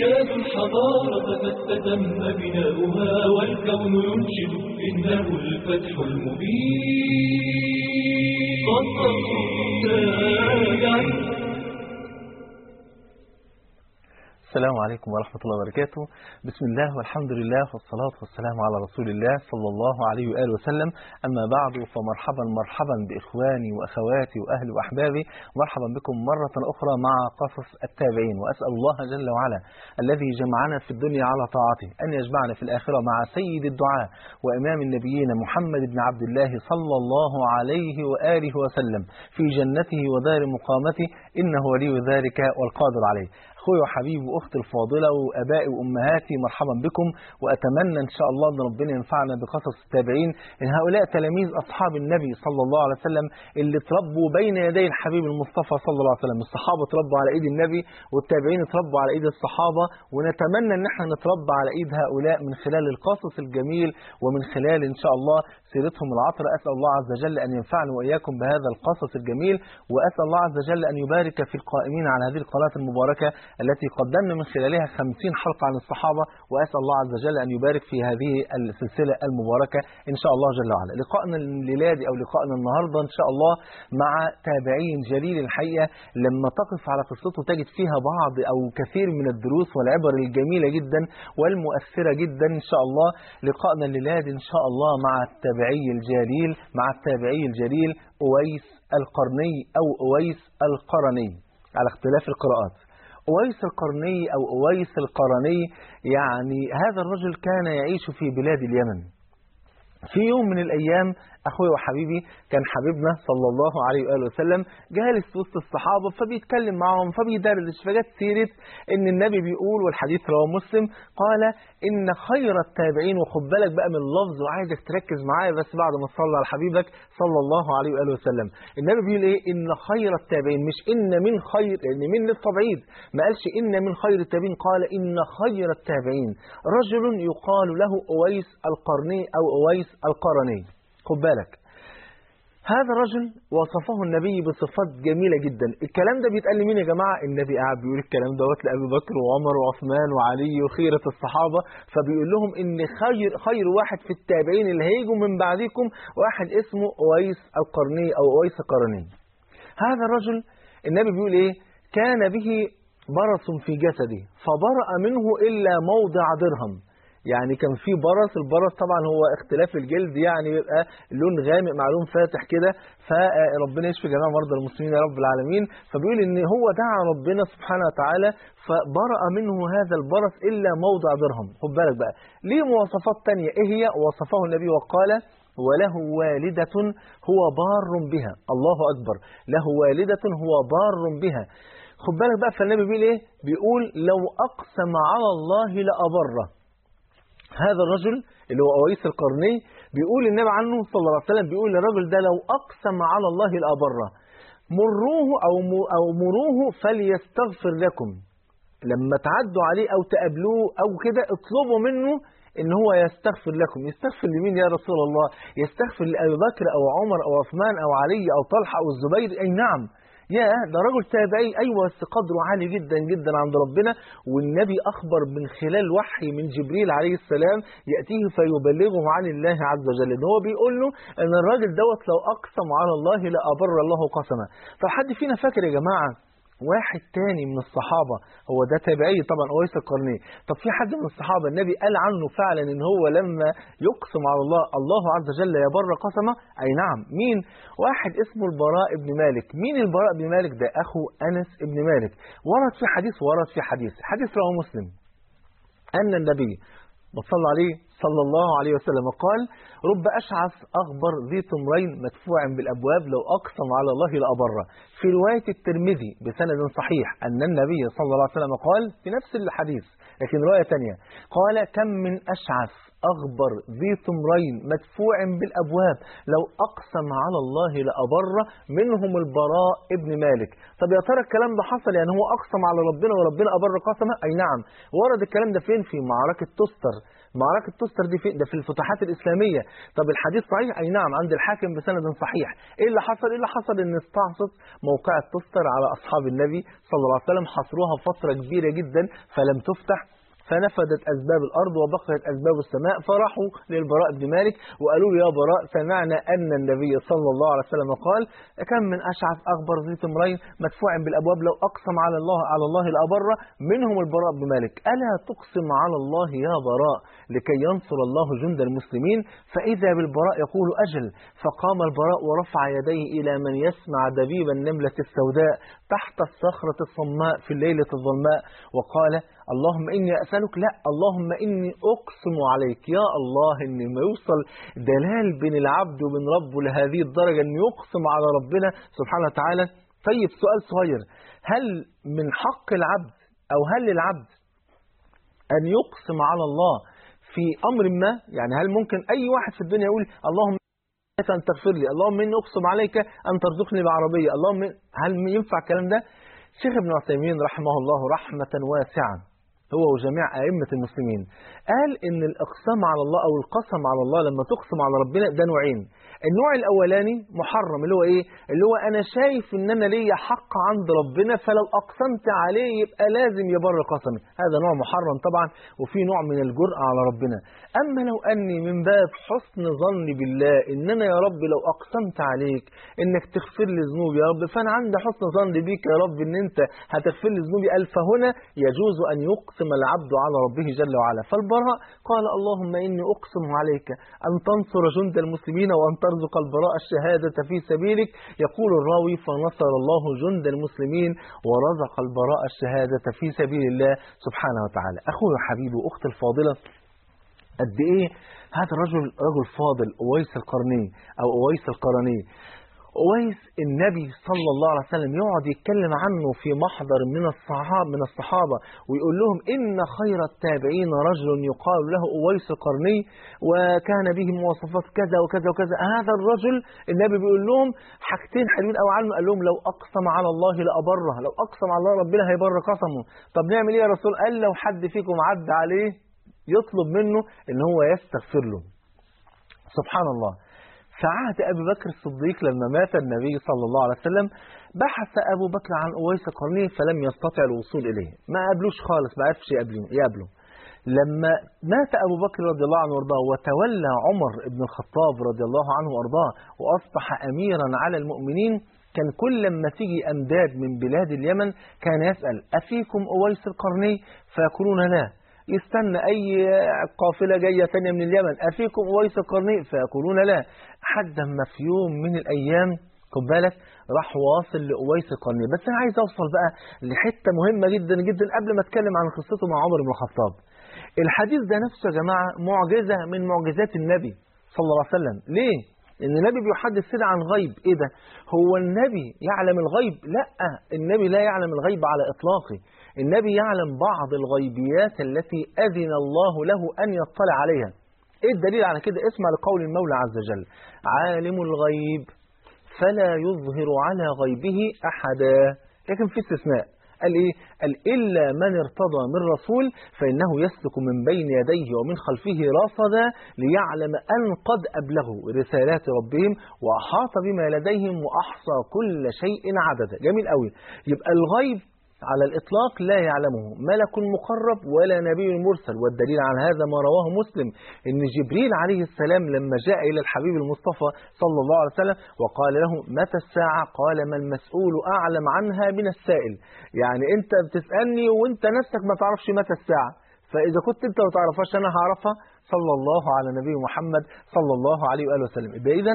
شادوا الحضارة فاستتم بناؤها والكون ينشد إنه الفتح المبين قصص التابعين السلام عليكم ورحمة الله وبركاته بسم الله والحمد لله والصلاة والسلام على رسول الله صلى الله عليه وآله وسلم أما بعد فمرحبا مرحبا بإخواني وأخواتي وأهلي وأحبابي مرحبا بكم مرة أخرى مع قصص التابعين وأسأل الله جل وعلا الذي جمعنا في الدنيا على طاعته أن يجمعنا في الآخرة مع سيد الدعاء وإمام النبيين محمد بن عبد الله صلى الله عليه وآله وسلم في جنته ودار مقامته إنه ولي ذلك والقادر عليه اخوي وحبيبي واختي الفاضله وابائي وامهاتي مرحبا بكم واتمنى ان شاء الله ان ربنا ينفعنا بقصص التابعين ان هؤلاء تلاميذ اصحاب النبي صلى الله عليه وسلم اللي تربوا بين يدي الحبيب المصطفى صلى الله عليه وسلم الصحابه تربوا على ايد النبي والتابعين تربوا على ايد الصحابه ونتمنى ان احنا نتربى على ايد هؤلاء من خلال القصص الجميل ومن خلال ان شاء الله سيرتهم العطره اسال الله عز وجل ان ينفعني واياكم بهذا القصص الجميل واسال الله عز وجل ان يبارك في القائمين على هذه القناه المباركه التي قدمنا من خلالها خمسين حلقة عن الصحابة وأسأل الله عز وجل أن يبارك في هذه السلسلة المباركة إن شاء الله جل وعلا لقائنا الليلادي أو لقائنا النهاردة إن شاء الله مع تابعين جليل الحقيقة لما تقف على قصته تجد فيها بعض أو كثير من الدروس والعبر الجميلة جدا والمؤثرة جدا إن شاء الله لقائنا الليلادي إن شاء الله مع التابعي الجليل مع التابعي الجليل أويس القرني أو أويس القرني على اختلاف القراءات أويس القرني أو أويس القرني يعني هذا الرجل كان يعيش في بلاد اليمن في يوم من الأيام أخوي وحبيبي كان حبيبنا صلى الله عليه وآله وسلم جالس وسط الصحابة فبيتكلم معهم فبيدردش فجت سيرة إن النبي بيقول والحديث رواه مسلم قال إن خير التابعين وخد بالك بقى من اللفظ وعايزك تركز معايا بس بعد ما تصلي على حبيبك صلى الله عليه وآله وسلم النبي بيقول إيه إن خير التابعين مش إن من خير لأن من للتبعيد ما قالش إن من خير التابعين قال إن خير التابعين رجل يقال له أويس القرني أو أويس القرني خد بالك هذا الرجل وصفه النبي بصفات جميلة جدا الكلام ده بيتقال لمين يا جماعة النبي قاعد بيقول الكلام دوت لأبي بكر وعمر وعثمان وعلي وخيرة الصحابة فبيقول لهم إن خير, خير واحد في التابعين اللي هيجوا من بعدكم واحد اسمه أويس القرني أو أويس القرني هذا الرجل النبي بيقول إيه كان به برص في جسده فبرأ منه إلا موضع درهم يعني كان في برص البرص طبعا هو اختلاف الجلد يعني بيبقى لون غامق مع لون فاتح كده فربنا يشفي جميع مرضى المسلمين يا رب العالمين فبيقول ان هو دعا ربنا سبحانه وتعالى فبرأ منه هذا البرص الا موضع درهم خد بالك بقى ليه مواصفات تانية ايه هي وصفه النبي وقال وله والدة هو بار بها الله أكبر له والدة هو بار بها خد بالك بقى فالنبي بيقول ايه بيقول لو أقسم على الله لأبره هذا الرجل اللي هو أويس القرني بيقول النبي عنه صلى الله عليه وسلم بيقول الرجل ده لو أقسم على الله لأبره مروه أو أو مروه فليستغفر لكم لما تعدوا عليه أو تقابلوه أو كده اطلبوا منه ان هو يستغفر لكم يستغفر لمين يا رسول الله يستغفر لأبي بكر أو عمر أو عثمان أو علي أو طلحة أو الزبير أي نعم يا ده رجل تابعي أيوة بس قدره عالي جدا جدا عند ربنا والنبي أخبر من خلال وحي من جبريل عليه السلام يأتيه فيبلغه عن الله عز وجل إن هو بيقول له أن الراجل دوت لو أقسم على الله لأبر الله قسما طب حد فينا فاكر يا جماعة واحد تاني من الصحابة هو ده تابعي طبعا أويس القرني طب في حد من الصحابة النبي قال عنه فعلا ان هو لما يقسم على الله الله عز وجل يبر قسمه أي نعم مين واحد اسمه البراء بن مالك مين البراء بن مالك ده أخو أنس بن مالك ورد في حديث ورد في حديث حديث رواه مسلم أن النبي وصلى عليه صلى الله عليه وسلم قال رب أشعث أغبر ذي تمرين مدفوع بالأبواب لو أقسم على الله لأبره في رواية الترمذي بسند صحيح أن النبي صلى الله عليه وسلم قال في نفس الحديث لكن رواية تانية قال كم من أشعث أغبر ذي تمرين مدفوع بالأبواب لو أقسم على الله لأبره منهم البراء ابن مالك طب يا ترى الكلام ده حصل يعني هو أقسم على ربنا وربنا أبر قسمه أي نعم ورد الكلام ده فين في معركة تستر معركة تستر دي في ده في الفتوحات الإسلامية طب الحديث صحيح أي نعم عند الحاكم بسند صحيح إيه اللي حصل إيه اللي حصل إن استعصت موقعة تستر على أصحاب النبي صلى الله عليه وسلم حصروها فترة كبيرة جدا فلم تفتح فنفدت أسباب الأرض وبقيت أسباب السماء فراحوا للبراء بن مالك وقالوا له يا براء سمعنا أن النبي صلى الله عليه وسلم قال كم من أشعث أخبر ذي تمرين مدفوع بالأبواب لو أقسم على الله على الله لأبر منهم البراء بن مالك ألا تقسم على الله يا براء لكي ينصر الله جند المسلمين فإذا بالبراء يقول أجل فقام البراء ورفع يديه إلى من يسمع دبيب النملة السوداء تحت الصخرة الصماء في الليلة الظلماء وقال اللهم إني أسألك لا اللهم إني أقسم عليك يا الله إن ما يوصل دلال بين العبد وبين ربه لهذه الدرجة أن يقسم على ربنا سبحانه وتعالى طيب سؤال صغير هل من حق العبد أو هل للعبد أن يقسم على الله في أمر ما يعني هل ممكن أي واحد في الدنيا يقول اللهم أن تغفر لي اللهم إني أقسم عليك أن ترزقني بعربية اللهم هل ينفع الكلام ده شيخ ابن عثيمين رحمه الله رحمة واسعة هو وجميع أئمة المسلمين قال إن الإقسام على الله أو القسم على الله لما تقسم على ربنا ده نوعين النوع الأولاني محرم اللي هو إيه اللي هو أنا شايف إن أنا ليا حق عند ربنا فلو أقسمت عليه يبقى لازم يبر قسمي هذا نوع محرم طبعا وفي نوع من الجرأة على ربنا أما لو أني من باب حسن ظني بالله إن أنا يا رب لو أقسمت عليك إنك تغفر لي ذنوبي يا رب فأنا عندي حسن ظن بيك يا رب إن أنت هتغفر لي ذنوبي ألف فهنا يجوز أن يقسم العبد على ربه جل وعلا فالبراء قال اللهم إني أقسم عليك أن تنصر جند المسلمين وأن ترزق البراء الشهادة في سبيلك يقول الراوي فنصر الله جند المسلمين ورزق البراء الشهادة في سبيل الله سبحانه وتعالى أخوي وحبيبي وأختي الفاضلة قد إيه هذا الرجل رجل فاضل أويس القرني أو أويس القرني أويس النبي صلى الله عليه وسلم يقعد يتكلم عنه في محضر من الصحابة من الصحابة ويقول لهم إن خير التابعين رجل يقال له أويس القرني وكان به مواصفات كذا وكذا وكذا هذا الرجل النبي بيقول لهم حاجتين حلوين قوي عنه قال لهم لو أقسم على الله لأبره لو أقسم على الله ربنا هيبر قسمه طب نعمل إيه يا رسول قال لو حد فيكم عدى عليه يطلب منه إن هو يستغفر له سبحان الله في عهد أبي بكر الصديق لما مات النبي صلى الله عليه وسلم بحث أبو بكر عن أويس القرني فلم يستطع الوصول إليه ما قابلوش خالص ما عرفش يقابله لما مات أبو بكر رضي الله عنه وارضاه وتولى عمر بن الخطاب رضي الله عنه وارضاه وأصبح أميرا على المؤمنين كان كل لما تيجي أمداد من بلاد اليمن كان يسأل أفيكم أويس القرني فيقولون لا يستنى أي قافلة جاية ثانية من اليمن أفيكم أويس القرني فيقولون لا حد ما في يوم من الأيام خد بالك راح واصل لأويس القرني بس أنا عايز أوصل بقى لحتة مهمة جدا جدا قبل ما أتكلم عن قصته مع عمر بن الخطاب الحديث ده نفسه يا جماعة معجزة من معجزات النبي صلى الله عليه وسلم ليه؟ ان النبي بيحدث كده عن غيب ايه ده هو النبي يعلم الغيب لا النبي لا يعلم الغيب على اطلاقه النبي يعلم بعض الغيبيات التي اذن الله له ان يطلع عليها ايه الدليل على كده اسمع لقول المولى عز وجل عالم الغيب فلا يظهر على غيبه احدا لكن في استثناء قال ايه قال الا من ارتضى من رسول فانه يسلك من بين يديه ومن خلفه رصدا ليعلم ان قد ابلغوا رسالات ربهم واحاط بما لديهم واحصى كل شيء عددا جميل قوي يبقى الغيب على الإطلاق لا يعلمه ملك مقرب ولا نبي مرسل والدليل على هذا ما رواه مسلم إن جبريل عليه السلام لما جاء إلى الحبيب المصطفى صلى الله عليه وسلم وقال له متى الساعة قال ما المسؤول أعلم عنها من السائل يعني أنت بتسألني وأنت نفسك ما تعرفش متى الساعة فإذا كنت أنت ما تعرفهاش أنا هعرفها صلى الله على نبي محمد صلى الله عليه وآله وسلم إذا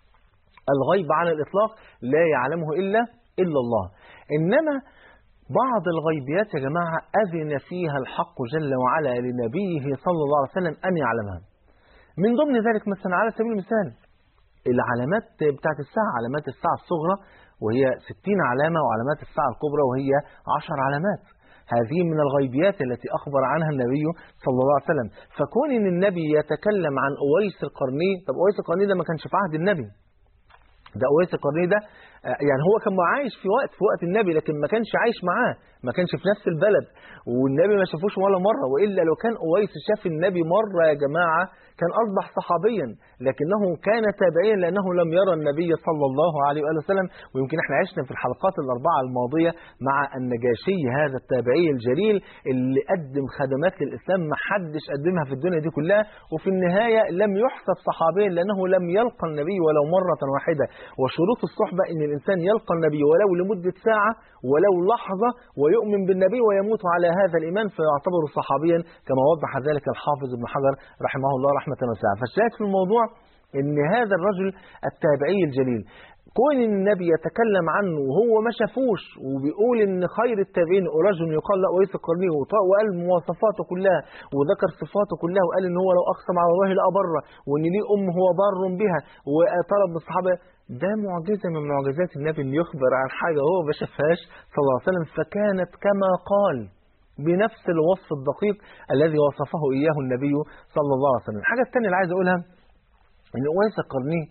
الغيب على الإطلاق لا يعلمه إلا إلا الله إنما بعض الغيبيات يا جماعة أذن فيها الحق جل وعلا لنبيه صلى الله عليه وسلم أن يعلمها من ضمن ذلك مثلا على سبيل المثال العلامات بتاعت الساعة علامات الساعة الصغرى وهي 60 علامة وعلامات الساعة الكبرى وهي 10 علامات هذه من الغيبيات التي أخبر عنها النبي صلى الله عليه وسلم فكون أن النبي يتكلم عن أويس القرني طب أويس القرني ده ما كانش في عهد النبي ده أويس القرني ده آه، يعني هو كان عايش في وقت في وقت النبي لكن ما كانش عايش معاه ما كانش في نفس البلد والنبي ما شافوش ولا مرة وإلا لو كان أويس شاف النبي مرة يا جماعة كان أصبح صحابيا لكنه كان تابعيا لأنه لم يرى النبي صلى الله عليه وآله وسلم ويمكن احنا عشنا في الحلقات الأربعة الماضية مع النجاشي هذا التابعي الجليل اللي قدم خدمات للإسلام ما حدش قدمها في الدنيا دي كلها وفي النهاية لم يحسب صحابيا لأنه لم يلقى النبي ولو مرة واحدة وشروط الصحبة أن الإنسان يلقى النبي ولو لمدة ساعة ولو لحظة ويؤمن بالنبي ويموت على هذا الإيمان فيعتبر صحابيا كما وضح ذلك الحافظ ابن حجر رحمه الله رحمة واسعة فالشاهد في الموضوع أن هذا الرجل التابعي الجليل كون إن النبي يتكلم عنه وهو ما شافوش وبيقول ان خير التابعين رجل يقال لا ويس القرني وط- وقال مواصفاته كلها وذكر صفاته كلها وقال ان هو لو اقسم على الله لابره وان ليه ام هو بار بها وطلب من الصحابه ده معجزه من معجزات النبي ان يخبر عن حاجه هو ما شافهاش صلى الله عليه وسلم فكانت كما قال بنفس الوصف الدقيق الذي وصفه اياه النبي صلى الله عليه وسلم الحاجه الثانيه اللي عايز اقولها ان اويس القرني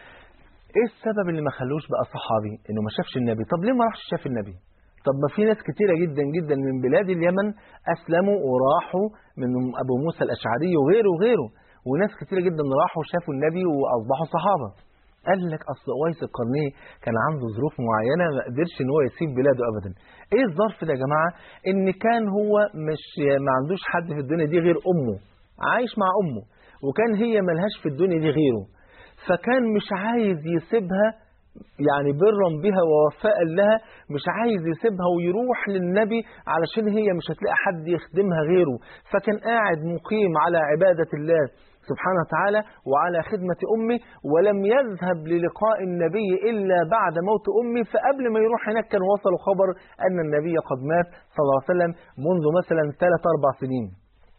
ايه السبب اللي ما خلوش بقى صحابي انه ما شافش النبي طب ليه ما راحش شاف النبي طب ما في ناس كتيرة جدا جدا من بلاد اليمن أسلموا وراحوا من أبو موسى الأشعري وغيره وغيره وناس كتيرة جدا راحوا شافوا النبي وأصبحوا صحابة قال لك أصل أويس القرني كان عنده ظروف معينة ما قدرش إن هو يسيب بلاده أبدا إيه الظرف ده يا جماعة إن كان هو مش ما عندوش حد في الدنيا دي غير أمه عايش مع أمه وكان هي ملهاش في الدنيا دي غيره فكان مش عايز يسيبها يعني برا بها ووفاء لها مش عايز يسيبها ويروح للنبي علشان هي مش هتلاقي حد يخدمها غيره فكان قاعد مقيم على عبادة الله سبحانه وتعالى وعلى خدمة أمه ولم يذهب للقاء النبي إلا بعد موت أمه فقبل ما يروح هناك كان وصلوا خبر أن النبي قد مات صلى الله عليه وسلم منذ مثلا ثلاث أربع سنين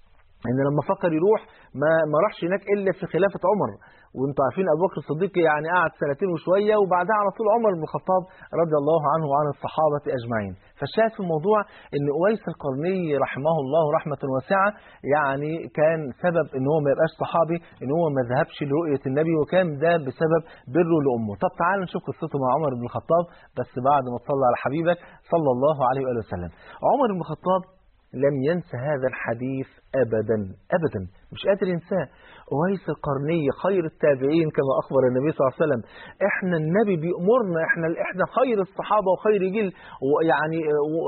ان لما فكر يروح ما ما راحش هناك الا في خلافه عمر وانتم عارفين ابو بكر الصديق يعني قعد سنتين وشويه وبعدها على طول عمر بن الخطاب رضي الله عنه وعن الصحابه اجمعين فالشاهد في الموضوع ان اويس القرني رحمه الله رحمه واسعه يعني كان سبب ان هو ما يبقاش صحابي ان هو ما ذهبش لرؤيه النبي وكان ده بسبب بره لامه طب تعالوا نشوف قصته مع عمر بن الخطاب بس بعد ما تصلى على حبيبك صلى الله عليه واله وسلم عمر بن الخطاب لم ينسى هذا الحديث أبدا أبدا مش قادر ينساه أويس القرني خير التابعين كما أخبر النبي صلى الله عليه وسلم إحنا النبي بيأمرنا إحنا إحنا خير الصحابة وخير جيل ويعني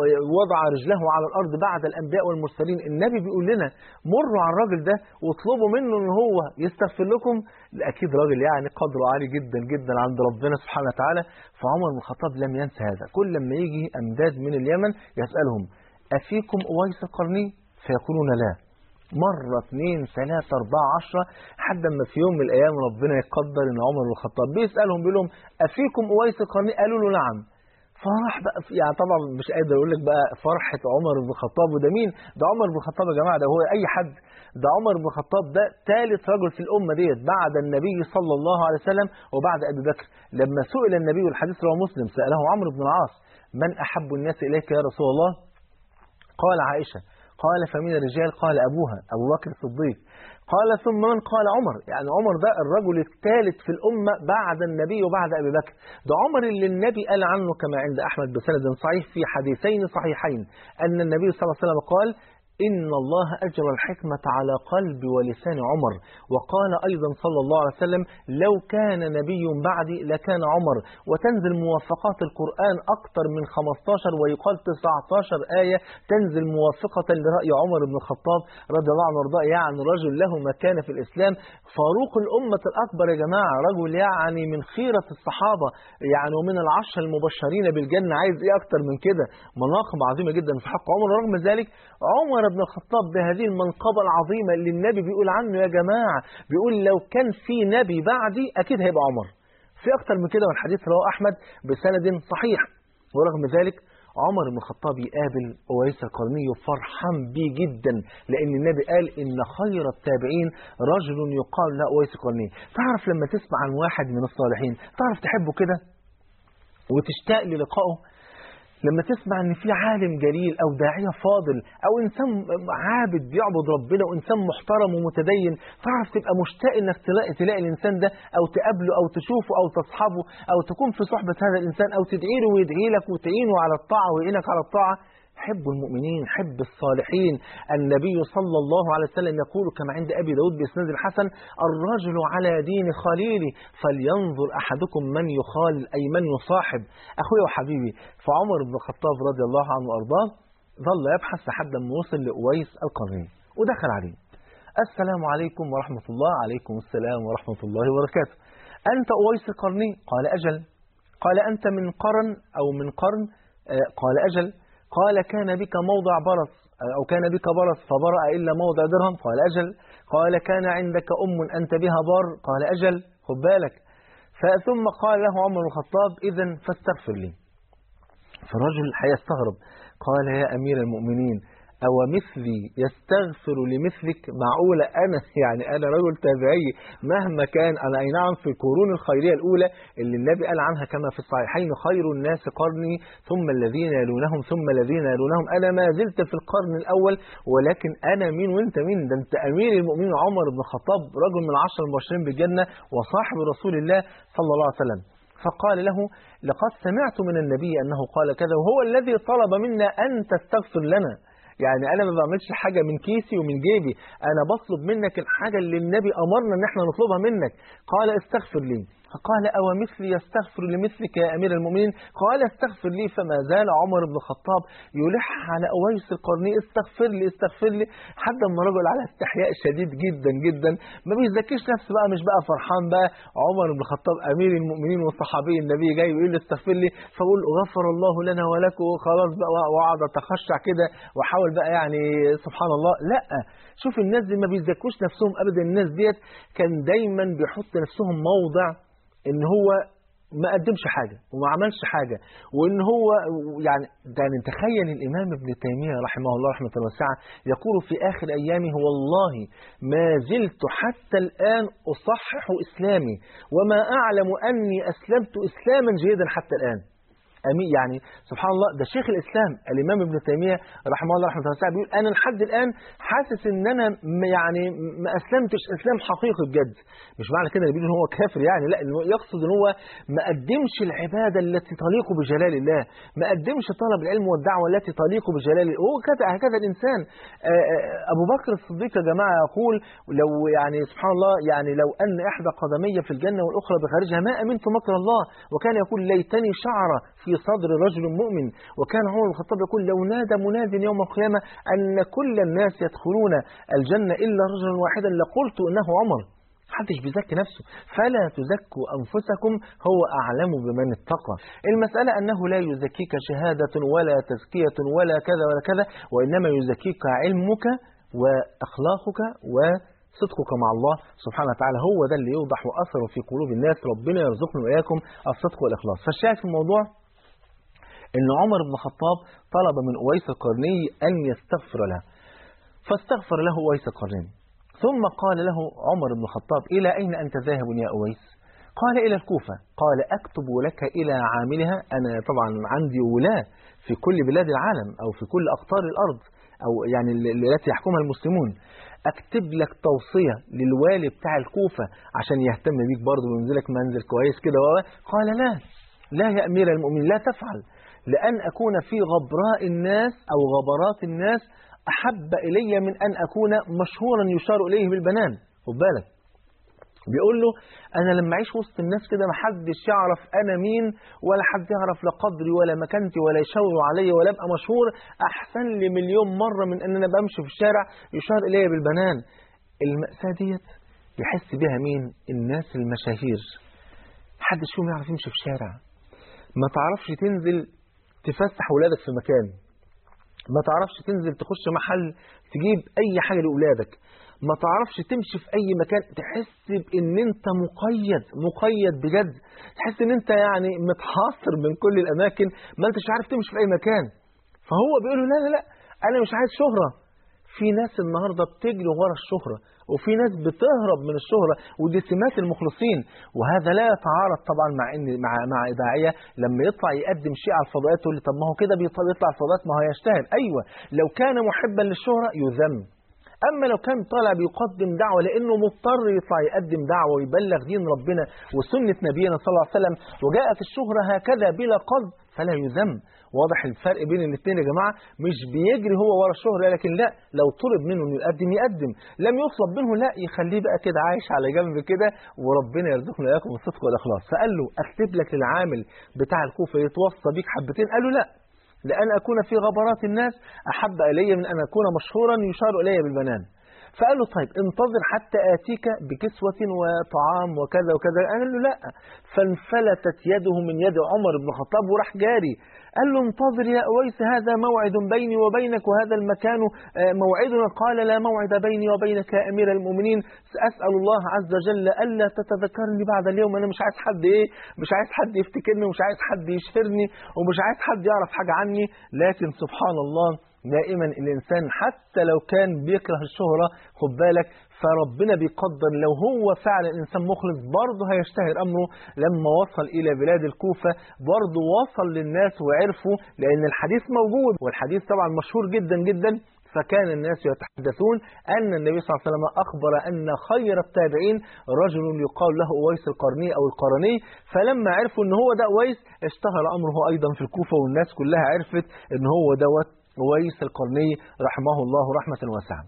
وضع رجله على الأرض بعد الأنبياء والمرسلين النبي بيقول لنا مروا على الراجل ده واطلبوا منه إن هو يستغفر لكم أكيد راجل يعني قدره عالي جدا جدا عند ربنا سبحانه وتعالى فعمر بن الخطاب لم ينسى هذا كل لما يجي أمداد من اليمن يسألهم أفيكم أويس القرني فيقولون لا مرة اثنين ثلاثة أربعة عشرة حتى ما في يوم من الأيام ربنا يقدر إن عمر بن الخطاب بيسألهم بيقول لهم أفيكم أويس القرني قالوا له نعم فراح بقى يعني طبعا مش قادر اقول لك بقى فرحه عمر بن الخطاب وده مين؟ ده عمر بن الخطاب يا جماعه ده هو اي حد ده عمر بن الخطاب ده ثالث رجل في الامه ديت بعد النبي صلى الله عليه وسلم وبعد ابي بكر لما سئل النبي والحديث رواه مسلم ساله عمرو بن العاص من احب الناس اليك يا رسول الله؟ قال عائشة قال فمن الرجال قال أبوها أبو بكر الصديق قال ثم من قال عمر يعني عمر ده الرجل الثالث في الأمة بعد النبي وبعد أبي بكر ده عمر اللي النبي قال عنه كما عند أحمد بسند صحيح في حديثين صحيحين أن النبي صلى الله عليه وسلم قال إن الله أجرى الحكمة على قلب ولسان عمر وقال أيضا صلى الله عليه وسلم لو كان نبي بعدي لكان عمر وتنزل موافقات القرآن أكثر من 15 ويقال 19 آية تنزل موافقة لرأي عمر بن الخطاب رضي الله عنه وارضاه يعني رجل له مكانة في الإسلام فاروق الأمة الأكبر يا جماعة رجل يعني من خيرة الصحابة يعني ومن العشر المبشرين بالجنة عايز إيه أكتر من كده مناقب عظيمة جدا في حق عمر رغم ذلك عمر بن الخطاب بهذه المنقبة العظيمة اللي النبي بيقول عنه يا جماعة بيقول لو كان في نبي بعدي أكيد هيبقى عمر في أكتر من كده والحديث رواه أحمد بسند صحيح ورغم ذلك عمر بن الخطاب يقابل أويس القرني فرحان بيه جدا لأن النبي قال إن خير التابعين رجل يقال له أويس القرني تعرف لما تسمع عن واحد من الصالحين تعرف تحبه كده وتشتاق للقائه لما تسمع ان في عالم جليل او داعيه فاضل او انسان عابد بيعبد ربنا وانسان محترم ومتدين تعرف تبقى مشتاق انك تلاقي تلاقي الانسان ده او تقابله او تشوفه او تصحبه او تكون في صحبه هذا الانسان او تدعي له ويدعي لك وتعينه على الطاعه ويعينك على الطاعه حب المؤمنين حب الصالحين النبي صلى الله عليه وسلم يقول كما عند أبي داود بإسناد الحسن الرجل على دين خليله فلينظر أحدكم من يخالل أي من يصاحب أخوي وحبيبي فعمر بن الخطاب رضي الله عنه وأرضاه ظل يبحث لحد ما وصل لأويس القرني ودخل عليه السلام عليكم ورحمة الله عليكم السلام ورحمة الله وبركاته أنت أويس القرني قال أجل قال أنت من قرن أو من قرن آه، قال أجل قال كان بك موضع برص أو كان بك برص فبرأ إلا موضع درهم قال أجل قال كان عندك أم أنت بها بار قال أجل خد بالك ثم قال له عمر بن الخطاب إذا فاستغفر لي فالرجل هيستغرب قال يا أمير المؤمنين أو مثلي يستغفر لمثلك معقولة أنا يعني أنا رجل تابعي مهما كان أنا أي نعم في القرون الخيرية الأولى اللي النبي قال عنها كما في الصحيحين خير الناس قرني ثم الذين يلونهم ثم الذين يلونهم أنا ما زلت في القرن الأول ولكن أنا مين وأنت مين ده أنت أمير المؤمنين عمر بن الخطاب رجل من العشر المبشرين بالجنة وصاحب رسول الله صلى الله عليه وسلم فقال له لقد سمعت من النبي أنه قال كذا وهو الذي طلب منا أن تستغفر لنا يعني انا ما بعملش حاجه من كيسي ومن جيبي انا بطلب منك الحاجه اللي النبي امرنا ان احنا نطلبها منك قال استغفر لي فقال أو مثلي يستغفر لمثلك يا أمير المؤمنين قال استغفر لي فما زال عمر بن الخطاب يلح على أويس القرني استغفر لي استغفر لي حتى ما رجل على استحياء شديد جدا جدا ما بيزكيش نفسه بقى مش بقى فرحان بقى عمر بن الخطاب أمير المؤمنين والصحابي النبي جاي يقول لي استغفر لي فأقول غفر الله لنا ولكم وخلاص بقى وأقعد أتخشع كده وأحاول بقى يعني سبحان الله لا شوف الناس دي ما بيزكوش نفسهم أبدا الناس ديت كان دايما بيحط نفسهم موضع ان هو ما قدمش حاجة وما عملش حاجة وان هو يعني يعني تخيل الامام ابن تيمية رحمه الله رحمة واسعة يقول في اخر ايامه والله ما زلت حتى الان اصحح اسلامي وما اعلم اني اسلمت اسلاما جيدا حتى الان أمين يعني سبحان الله ده شيخ الإسلام الإمام ابن تيمية رحمه الله رحمه الله بيقول أنا لحد الآن حاسس إن أنا م- يعني ما أسلمتش إسلام حقيقي بجد مش معنى كده اللي بيقول إن هو كافر يعني لا إنه يقصد إن هو ما قدمش العبادة التي تليق بجلال الله ما قدمش طلب العلم والدعوة التي تليق بجلال الله هو كذا هكذا الإنسان آه، آه، أبو بكر الصديق يا جماعة يقول لو يعني سبحان الله يعني لو أن إحدى قدمي في الجنة والأخرى بخارجها ما أمنت مكر الله وكان يقول ليتني شعر في صدر رجل مؤمن وكان عمر بن الخطاب يقول لو نادى مناد يوم القيامة أن كل الناس يدخلون الجنة إلا رجلا واحدا لقلت إنه عمر محدش بيزكي نفسه فلا تزكوا أنفسكم هو أعلم بمن اتقى المسألة أنه لا يزكيك شهادة ولا تزكية ولا كذا ولا كذا وإنما يزكيك علمك وأخلاقك وصدقك مع الله سبحانه وتعالى هو ده اللي يوضح أثره في قلوب الناس ربنا يرزقنا وإياكم الصدق والإخلاص فالشاهد في الموضوع ان عمر بن الخطاب طلب من أويس القرني أن يستغفر له فاستغفر له أويس القرني ثم قال له عمر بن الخطاب إلى أين أنت ذاهب يا أويس قال إلى الكوفة قال أكتب لك إلى عاملها أنا طبعا عندي ولاة في كل بلاد العالم أو في كل أقطار الأرض أو يعني التي يحكمها المسلمون أكتب لك توصية للوالي بتاع الكوفة عشان يهتم بيك برضه وينزلك منزل كويس كده قال لا لا يا أمير المؤمنين لا تفعل لأن أكون في غبراء الناس أو غبرات الناس أحب إلي من أن أكون مشهورا يشار إليه بالبنان خد بالك بيقول له أنا لما أعيش وسط الناس كده ما حدش يعرف أنا مين ولا حد يعرف لا قدري ولا مكانتي ولا يشاوروا عليا ولا أبقى مشهور أحسن لي مليون مرة من أن أنا بمشي في الشارع يشار إلي بالبنان المأساة ديت يحس بها مين الناس المشاهير محدش فيهم يعرف يمشي في الشارع ما تعرفش تنزل تفسح ولادك في مكان ما تعرفش تنزل تخش محل تجيب اي حاجة لأولادك ما تعرفش تمشي في اي مكان تحس بان انت مقيد مقيد بجد تحس ان انت يعني متحاصر من كل الاماكن ما انتش عارف تمشي في اي مكان فهو بيقول له لا لا لا انا مش عايز شهرة في ناس النهارده بتجري ورا الشهره وفي ناس بتهرب من الشهره ودي سمات المخلصين وهذا لا يتعارض طبعا مع ان مع مع داعيه لما يطلع يقدم شيء على الفضائيات تقول لي طب ما هو كده بيطلع يطلع على الفضائيات ما هو يشتهر ايوه لو كان محبا للشهره يذم أما لو كان طالع بيقدم دعوة لأنه مضطر يطلع يقدم دعوة ويبلغ دين ربنا وسنة نبينا صلى الله عليه وسلم وجاءت الشهرة هكذا بلا قصد فلا يذم واضح الفرق بين الاثنين يا جماعة مش بيجري هو ورا الشهرة لكن لا لو طلب منه انه يقدم يقدم لم يطلب منه لا يخليه بقى كده عايش على جنب كده وربنا يرزقنا اياكم الصدق والاخلاص فقال له اكتب لك العامل بتاع الكوفة يتوصى بيك حبتين قال له لا لأن أكون في غبرات الناس أحب إلي من أن أكون مشهورا يشار إلي بالبنان فقال له طيب انتظر حتى آتيك بكسوة وطعام وكذا وكذا قال له لا فانفلتت يده من يد عمر بن الخطاب وراح جاري قال له انتظر يا أويس هذا موعد بيني وبينك وهذا المكان موعدنا قال لا موعد بيني وبينك يا أمير المؤمنين أسأل الله عز وجل ألا تتذكرني بعد اليوم أنا مش عايز حد إيه مش عايز حد يفتكرني ومش عايز حد يشهرني ومش عايز حد يعرف حاجة عني لكن سبحان الله دائما الإنسان حتى لو كان بيكره الشهرة خد بالك فربنا بيقدر لو هو فعلا إنسان مخلص برضه هيشتهر أمره لما وصل إلى بلاد الكوفة برضه وصل للناس وعرفوا لأن الحديث موجود والحديث طبعا مشهور جدا جدا فكان الناس يتحدثون أن النبي صلى الله عليه وسلم أخبر أن خير التابعين رجل يقال له أويس القرني أو القرني فلما عرفوا أن هو ده أويس اشتهر أمره أيضا في الكوفة والناس كلها عرفت أن هو دوت أويس القرني رحمه الله رحمة واسعة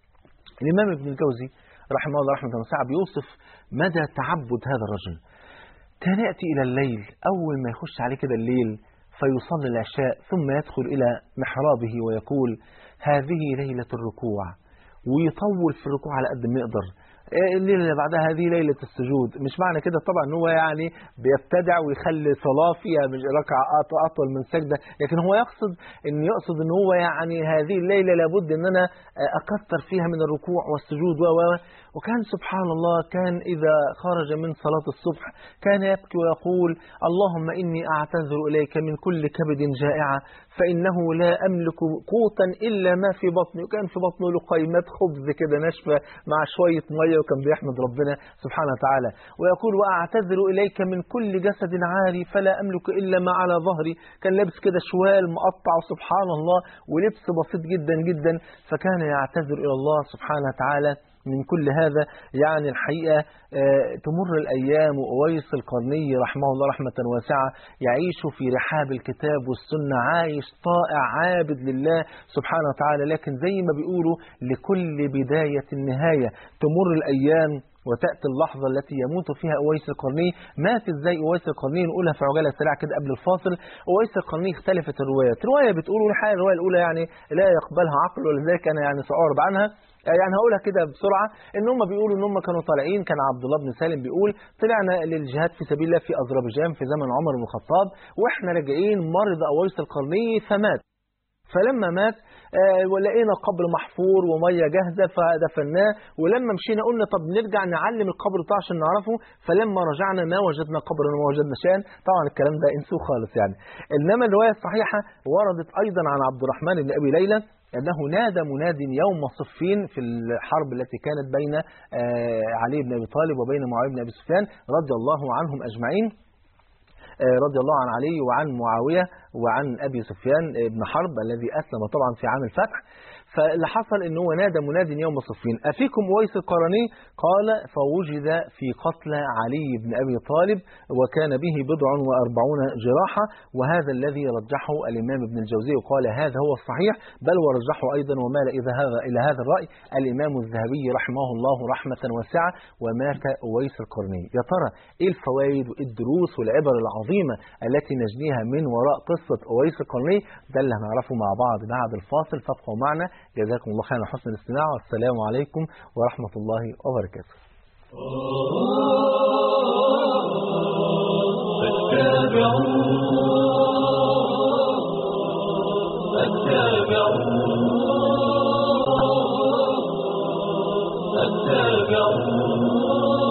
الإمام ابن الجوزي رحمه الله رحمة واسعة بيوصف مدى تعبد هذا الرجل كان يأتي إلى الليل أول ما يخش عليه كده الليل فيصلي العشاء ثم يدخل إلى محرابه ويقول هذه ليلة الركوع ويطول في الركوع على قد ما يقدر الليلة اللي بعدها هذه ليلة السجود مش معنى كده طبعا ان هو يعني بيبتدع ويخلي صلاة فيها مش ركعة أطول من سجدة لكن هو يقصد ان يقصد ان هو يعني هذه الليلة لابد ان انا أكثر فيها من الركوع والسجود و وكان سبحان الله كان إذا خرج من صلاة الصبح كان يبكي ويقول اللهم إني أعتذر إليك من كل كبد جائعة فإنه لا أملك قوتا إلا ما في بطني وكان في بطنه لقيمات خبز كده ناشفة مع شوية مية وكان بيحمد ربنا سبحانه وتعالى ويقول وأعتذر إليك من كل جسد عاري فلا أملك إلا ما على ظهري كان لابس كده شوال مقطع سبحان الله ولبس بسيط جدا جدا فكان يعتذر إلى الله سبحانه وتعالى من كل هذا يعني الحقيقة تمر الأيام وأويس القرني رحمه الله رحمة واسعة يعيش في رحاب الكتاب والسنة عايش طائع عابد لله سبحانه وتعالى لكن زي ما بيقولوا لكل بداية نهاية تمر الأيام وتأتي اللحظة التي يموت فيها أويس القرني مات ازاي أويس القرني نقولها في عجالة سريعة كده قبل الفاصل أويس القرني اختلفت الروايات رواية بتقول الحقيقة الرواية الأولى يعني لا يقبلها عقل ولذلك أنا يعني سأعرب عنها يعني هقولها كده بسرعة ان هم بيقولوا ان هم كانوا طالعين كان عبد الله بن سالم بيقول طلعنا للجهاد في سبيل الله في أذربيجان في زمن عمر بن الخطاب واحنا راجعين مرض أويس القرني فمات فلما مات آه ولقينا قبر محفور وميه جاهزه فدفناه ولما مشينا قلنا طب نرجع نعلم القبر بتاعه عشان نعرفه فلما رجعنا ما وجدنا قبرا وما وجدنا شيئا طبعا الكلام ده انسوه خالص يعني انما الروايه الصحيحه وردت ايضا عن عبد الرحمن بن ابي ليلى أنه نادى مناد يوم صفين في الحرب التي كانت بين علي بن أبي طالب وبين معاوية بن أبي سفيان رضي الله عنهم أجمعين رضي الله عن علي وعن معاوية وعن أبي سفيان بن حرب الذي أسلم طبعا في عام الفتح فاللي حصل ان هو نادى مناد يوم صفين أفيكم ويس القرني قال فوجد في قتل علي بن أبي طالب وكان به بضع وأربعون جراحة وهذا الذي رجحه الإمام ابن الجوزي وقال هذا هو الصحيح بل ورجحه أيضا ومال إذا هذا إلى هذا الرأي الإمام الذهبي رحمه الله رحمة واسعة ومات ويس القرني يا ترى إيه الفوائد وإيه الدروس والعبر العظيمة التي نجنيها من وراء قصة ويس القرني ده اللي هنعرفه مع بعض بعد الفاصل فابقوا معنا جزاكم الله خيرا حسن الاستماع والسلام عليكم ورحمة الله وبركاته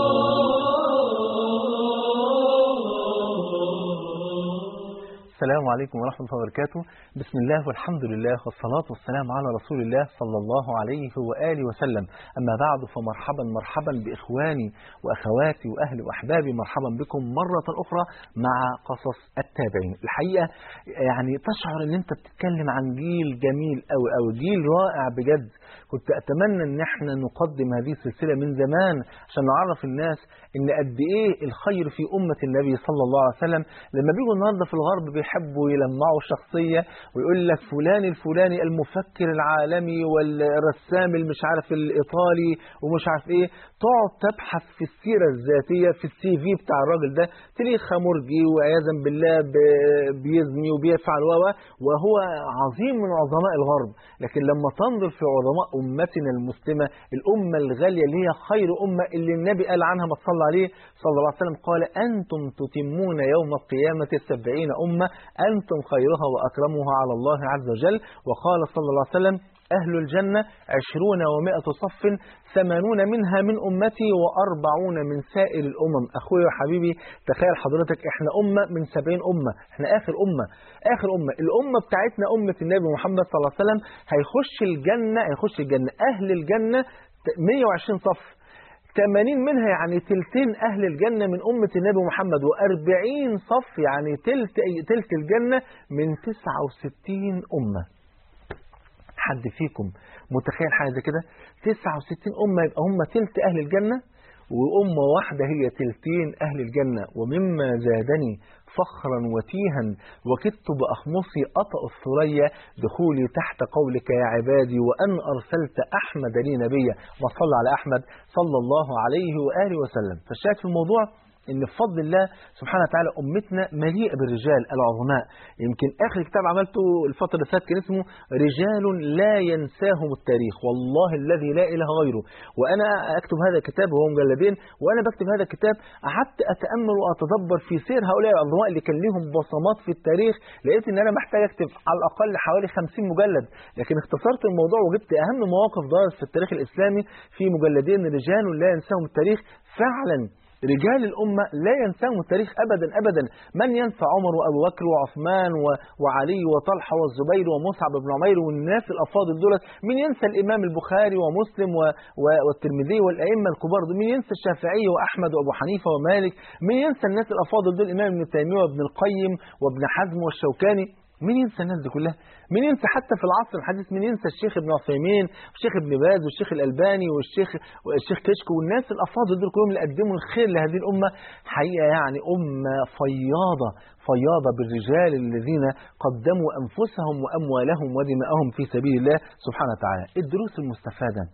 السلام عليكم ورحمة الله وبركاته بسم الله والحمد لله والصلاة والسلام على رسول الله صلى الله عليه وآله وسلم أما بعد فمرحبا مرحبا بإخواني وأخواتي وأهلي وأحبابي مرحبا بكم مرة أخرى مع قصص التابعين الحقيقة يعني تشعر أن أنت بتتكلم عن جيل جميل أو أو جيل رائع بجد كنت أتمنى أن احنا نقدم هذه السلسلة من زمان عشان نعرف الناس أن قد إيه الخير في أمة النبي صلى الله عليه وسلم لما بيجوا النهارده في الغرب بيحبوا يلمعوا شخصية ويقول لك فلان الفلاني المفكر العالمي والرسام المش عارف الإيطالي ومش عارف إيه تقعد تبحث في السيرة الذاتية في السي في بتاع الراجل ده تلاقيه خمرجي وعياذا بالله ب- بيزني وبيفعل و و- وهو عظيم من عظماء الغرب لكن لما تنظر في عظماء أمتنا المسلمة الأمة الغالية اللي هي خير أمة اللي النبي قال عنها ما صلى عليه صلى الله عليه وسلم قال أنتم تتمون يوم القيامة السبعين أمة أنتم خيرها وأكرمها على الله عز وجل وقال صلى الله عليه وسلم أهل الجنة عشرون ومائة صف ثمانون منها من أمتي وأربعون من سائر الأمم أخوي وحبيبي تخيل حضرتك إحنا أمة من سبعين أمة إحنا آخر أمة آخر أمة الأمة بتاعتنا أمة النبي محمد صلى الله عليه وسلم هيخش الجنة هيخش الجنة أهل الجنة 120 صف 80 منها يعني تلتين أهل الجنة من أمة النبي محمد و40 صف يعني تلت, تلت الجنة من 69 أمة حد فيكم متخيل حاجة زي كده 69 أمة يبقى هم تلت أهل الجنة وأمة واحدة هي تلتين أهل الجنة ومما زادني فخرا وتيها وكدت بأخمصي أطأ الثريا دخولي تحت قولك يا عبادي وأن أرسلت أحمد لي نبيا وصلى على أحمد صلى الله عليه وآله وسلم فالشاهد في الموضوع ان بفضل الله سبحانه وتعالى امتنا مليئه بالرجال العظماء يمكن اخر كتاب عملته الفتره اللي فاتت كان اسمه رجال لا ينساهم التاريخ والله الذي لا اله غيره وانا اكتب هذا الكتاب وهو مجلدين وانا بكتب هذا الكتاب قعدت اتامل واتدبر في سير هؤلاء العظماء اللي كان لهم بصمات في التاريخ لقيت ان انا محتاج اكتب على الاقل حوالي 50 مجلد لكن اختصرت الموضوع وجبت اهم مواقف دارت في التاريخ الاسلامي في مجلدين رجال لا ينساهم التاريخ فعلا رجال الأمة لا ينساهم التاريخ أبدا أبدا من ينسى عمر وأبو بكر وعثمان و... وعلي وطلحة والزبير ومصعب بن عمير والناس الأفاضل دولت من ينسى الإمام البخاري ومسلم و... و... والترمذي والأئمة الكبار دول من ينسى الشافعي وأحمد وأبو حنيفة ومالك من ينسى الناس الأفاضل دول الإمام ابن تيمية وابن القيم وابن حزم والشوكاني مين ينسى الناس دي كلها مين ينسى حتى في العصر الحديث مين ينسى الشيخ ابن عثيمين والشيخ ابن باز والشيخ الألباني والشيخ والشيخ كشك والناس الأفاضل دول كلهم اللي قدموا الخير لهذه الأمة حقيقة يعني أمة فياضة فياضة بالرجال الذين قدموا أنفسهم وأموالهم ودماءهم في سبيل الله سبحانه وتعالى الدروس المستفادة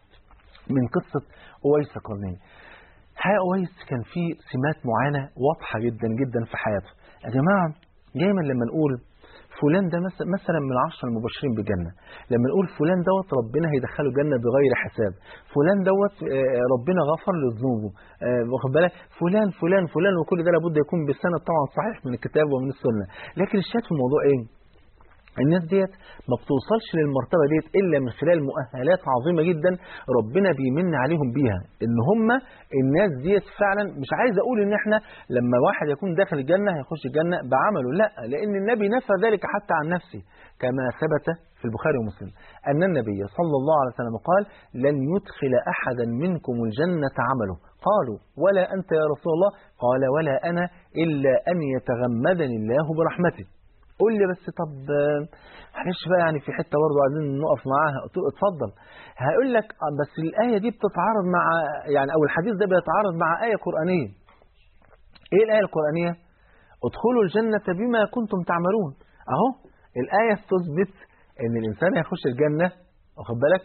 من قصة أويس القرني حقيقة أويس كان فيه سمات معينة واضحة جدا جدا في حياته يا جماعة دايما لما نقول فلان ده مث- مثلا من العشرة المبشرين بالجنة لما نقول فلان دوت ربنا هيدخله جنة بغير حساب فلان دوت آه، ربنا غفر له ذنوبه آه، واخد بالك فلان فلان فلان وكل ده لابد يكون بالسند طبعا صحيح من الكتاب ومن السنة لكن الشاهد في الموضوع ايه الناس ديت ما بتوصلش للمرتبة ديت إلا من خلال مؤهلات عظيمة جدا ربنا بيمن عليهم بيها إن هم الناس ديت فعلا مش عايز أقول إن إحنا لما واحد يكون داخل الجنة هيخش الجنة بعمله لا لأن النبي نفى ذلك حتى عن نفسه كما ثبت في البخاري ومسلم أن النبي صلى الله عليه وسلم قال لن يدخل أحدا منكم الجنة عمله قالوا ولا أنت يا رسول الله قال ولا أنا إلا أن يتغمدني الله برحمته قول لي بس طب آه، معلش بقى يعني في حته برضه عايزين نقف معاها قلت له اتفضل هيقول لك آه، بس الايه دي بتتعارض مع يعني او الحديث ده بيتعارض مع ايه قرانيه ايه الايه القرانيه ادخلوا الجنه بما كنتم تعملون اهو الايه تثبت ان الانسان هيخش الجنه واخد بالك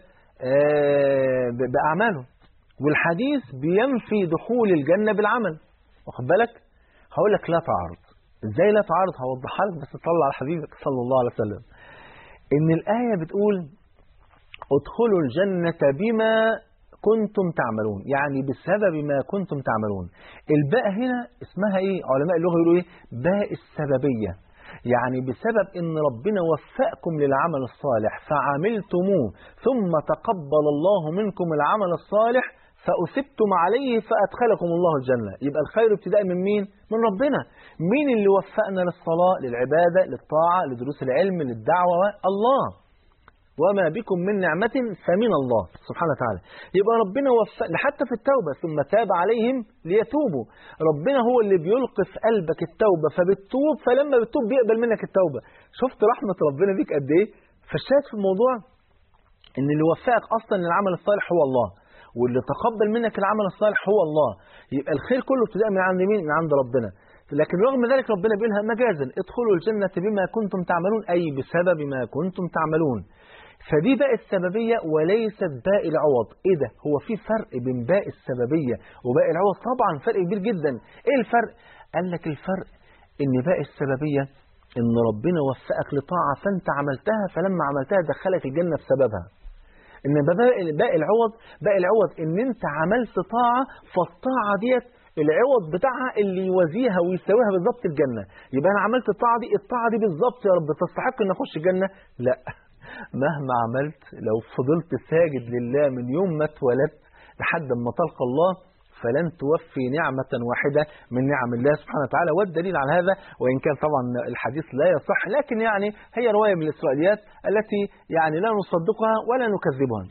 آه، ب- باعماله والحديث بينفي دخول الجنه بالعمل واخد بالك هقول لك لا تعارض ازاي لا تعارض هوضحها لك بس طلع على حبيبك صلى الله عليه وسلم ان الايه بتقول ادخلوا الجنه بما كنتم تعملون يعني بسبب ما كنتم تعملون الباء هنا اسمها ايه علماء اللغه يقولوا ايه باء السببيه يعني بسبب ان ربنا وفقكم للعمل الصالح فعملتموه ثم تقبل الله منكم العمل الصالح فأثبتم عليه فأدخلكم الله الجنة يبقى الخير ابتداء من مين؟ من ربنا مين اللي وفقنا للصلاة للعبادة للطاعة لدروس العلم للدعوة الله وما بكم من نعمة فمن الله سبحانه وتعالى يبقى ربنا وفق حتى في التوبة ثم تاب عليهم ليتوبوا ربنا هو اللي بيلقي في قلبك التوبة فبتتوب فلما بتتوب بيقبل منك التوبة شفت رحمة ربنا بيك قد ايه فالشاهد في الموضوع ان اللي وفقك اصلا للعمل الصالح هو الله واللي تقبل منك العمل الصالح هو الله يبقى الخير كله ابتداء من عند مين من عند ربنا لكن رغم ذلك ربنا بيقولها مجازا ادخلوا الجنة بما كنتم تعملون أي بسبب ما كنتم تعملون فدي باء السببية وليست باء العوض ايه ده هو في فرق بين باء السببية وباء العوض طبعا فرق كبير جدا ايه الفرق قال لك الفرق ان باء السببية ان ربنا وفقك لطاعة فانت عملتها فلما عملتها دخلك الجنة بسببها انما باء باء العوض باء العوض ان انت عملت طاعة فالطاعة ديت العوض بتاعها اللي يوازيها ويساويها بالظبط الجنة يبقى انا عملت الطاعة دي الطاعة دي بالظبط يا رب تستحق ان اخش الجنة لا مهما عملت لو فضلت ساجد لله من يوم ما اتولدت لحد ما تلقى الله فلن توفي نعمة واحدة من نعم الله سبحانه وتعالى والدليل على هذا وإن كان طبعا الحديث لا يصح لكن يعني هي رواية من الإسرائيليات التي يعني لا نصدقها ولا نكذبها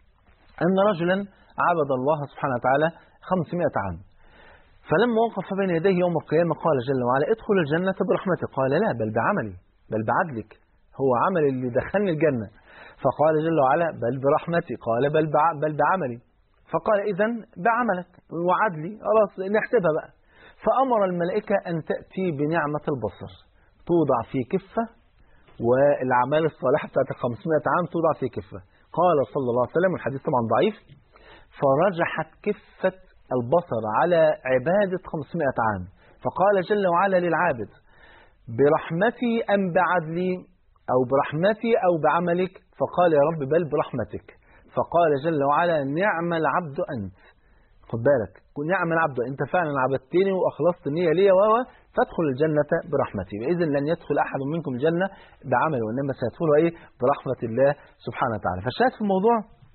أن رجلا عبد الله سبحانه وتعالى 500 عام فلما وقف بين يديه يوم القيامة قال جل وعلا ادخل الجنة برحمتك قال لا بل بعملي بل بعدلك هو عمل اللي دخلني الجنة فقال جل وعلا بل برحمتي قال بل بع بل بعملي فقال إذا بعملك وعدلي خلاص نحسبها بقى فأمر الملائكة أن تأتي بنعمة البصر توضع في كفة والأعمال الصالحة بتاعت 500 عام توضع في كفة قال صلى الله عليه وسلم الحديث طبعا ضعيف فرجحت كفة البصر على عبادة 500 عام فقال جل وعلا للعابد برحمتي أم بعدلي أو برحمتي أو بعملك فقال يا رب بل برحمتك فقال جل وعلا نعم العبد أنت خد بالك نعم العبد أنت فعلا عبدتني وأخلصت النية لي و فادخل الجنة برحمتي وإذن لن يدخل أحد منكم الجنة بعمله وإنما سيدخلها إيه برحمة الله سبحانه وتعالى فالشاهد في الموضوع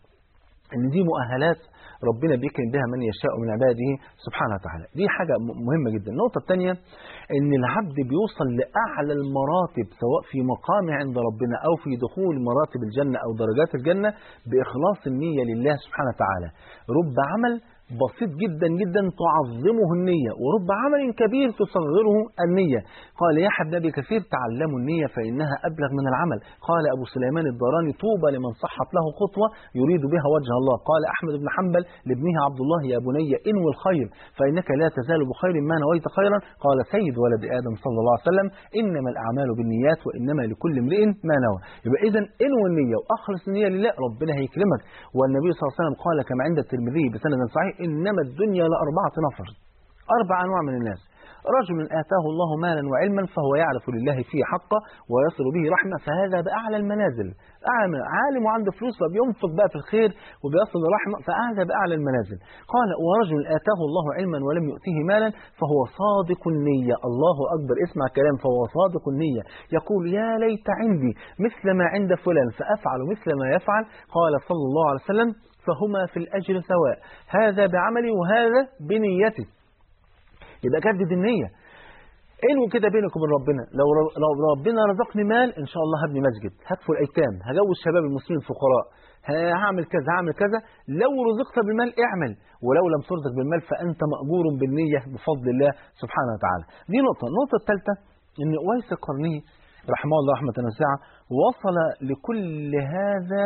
ان دي مؤهلات ربنا بيكرم بها من يشاء من عباده سبحانه وتعالى دي حاجة مهمة جدا النقطة الثانية ان العبد بيوصل لأعلى المراتب سواء في مقام عند ربنا أو في دخول مراتب الجنة أو درجات الجنة بإخلاص النية لله سبحانه وتعالى رب عمل بسيط جدا جدا تعظمه النية ورب عمل كبير تصغره النية قال يا حبيب أبي كثير تعلموا النية فإنها أبلغ من العمل قال أبو سليمان الداراني طوبى لمن صحت له خطوة يريد بها وجه الله قال أحمد بن حنبل لابنه عبد الله يا بني انوي الخير فإنك لا تزال بخير ما نويت خيرا قال سيد ولد آدم صلى الله عليه وسلم إنما الأعمال بالنيات وإنما لكل امرئ ما نوى يبقى إذا انوي النية وأخلص النية لله ربنا هيكرمك والنبي صلى الله عليه وسلم قال كما عند الترمذي بسند صحيح إنما الدنيا لأربعة نفر أربع أنواع من الناس رجل آتاه الله مالا وعلما فهو يعرف لله فيه حقه ويصل به رحمة فهذا بأعلى المنازل أعلى عالم وعنده فلوس فبينفق بقى في الخير وبيصل لرحمة فهذا بأعلى المنازل قال ورجل آتاه الله علما ولم يؤتيه مالا فهو صادق النية الله أكبر اسمع كلام فهو صادق النية يقول يا ليت عندي مثل ما عند فلان فأفعل مثل ما يفعل قال صلى الله عليه وسلم فهما في الأجر سواء هذا بعملي وهذا بنيتي يبقى جدد النية انو كده بينك وبين ربنا لو لو ربنا رزقني مال ان شاء الله هبني مسجد هكفل الايتام هجوز شباب المسلمين الفقراء هعمل كذا هعمل كذا لو رزقت بالمال اعمل ولو لم ترزق بالمال فانت ماجور بالنيه بفضل الله سبحانه وتعالى دي نقطه النقطه الثالثه ان اويس القرني رحمه الله رحمه واسعه وصل لكل هذا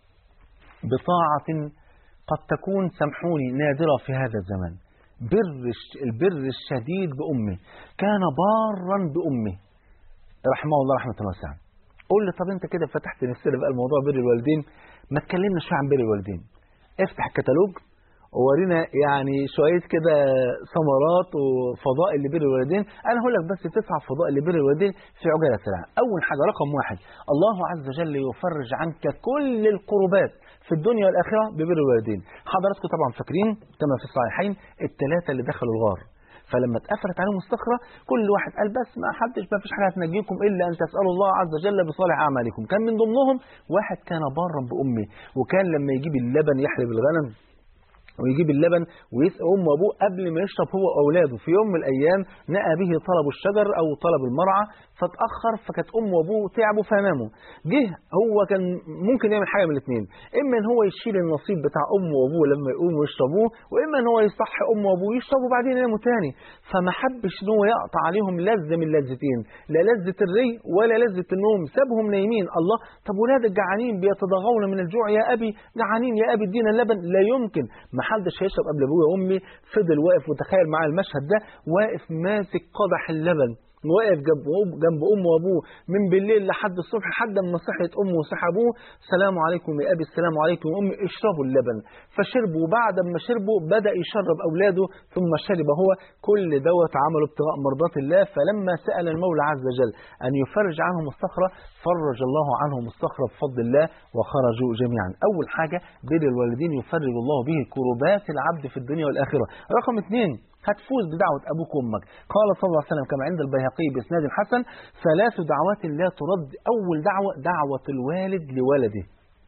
بطاعه قد تكون سامحوني نادره في هذا الزمان بر البر الشديد بأمه كان بارا بأمه رحمه الله رحمة واسعة قول لي طب انت كده فتحت نفسنا بقى الموضوع بر الوالدين ما تكلمنا شويه عن بر الوالدين افتح الكتالوج وورينا يعني شويه كده ثمرات وفضائل لبر الوالدين انا هقول لك بس تسع فضائل لبر الوالدين في عجاله سريعه اول حاجه رقم واحد الله عز وجل يفرج عنك كل القربات في الدنيا والاخره ببر الوالدين حضراتكم طبعا فاكرين كما في الصحيحين الثلاثه اللي دخلوا الغار فلما اتقفلت عليهم الصخرة كل واحد قال بس ما حدش ما فيش حاجة هتنجيكم إلا أن تسألوا الله عز وجل بصالح أعمالكم كان من ضمنهم واحد كان بارا بأمه وكان لما يجيب اللبن يحلب الغنم ويجيب اللبن ويسقي امه وابوه قبل ما يشرب هو واولاده في يوم من الايام نأى به طلب الشجر او طلب المرعى فاتاخر فكانت امه وابوه تعبوا فناموا جه هو كان ممكن يعمل حاجه من الاثنين اما ان هو يشيل النصيب بتاع امه وابوه لما يقوموا يشربوه واما ان هو يصحي امه وابوه يشربوا بعدين يناموا تاني فما حبش ان هو يقطع عليهم لذه من لذتين لا لذه الري ولا لذه النوم سابهم نايمين الله طب ولادك جعانين بيتضاغون من الجوع يا ابي جعانين يا ابي ادينا اللبن لا يمكن ما حدش هيشرب قبل ابويا وامي فضل واقف وتخيل معايا المشهد ده واقف ماسك قدح اللبن واقف جنب جنب امه وابوه من بالليل لحد الصبح لحد ما صحيت امه وصحى ابوه السلام عليكم يا ابي السلام عليكم يا امي اشربوا اللبن فشربوا وبعد ما شربوا بدا يشرب اولاده ثم شرب هو كل دوت عمله ابتغاء مرضات الله فلما سال المولى عز وجل ان يفرج عنهم الصخره فرج الله عنهم الصخره بفضل الله وخرجوا جميعا اول حاجه بر الوالدين يفرج الله به كربات العبد في الدنيا والاخره رقم اثنين هتفوز بدعوة أبوك وأمك قال صلى الله عليه وسلم كما عند البيهقي بإسناد حسن ثلاث دعوات لا ترد أول دعوة دعوة الوالد لولده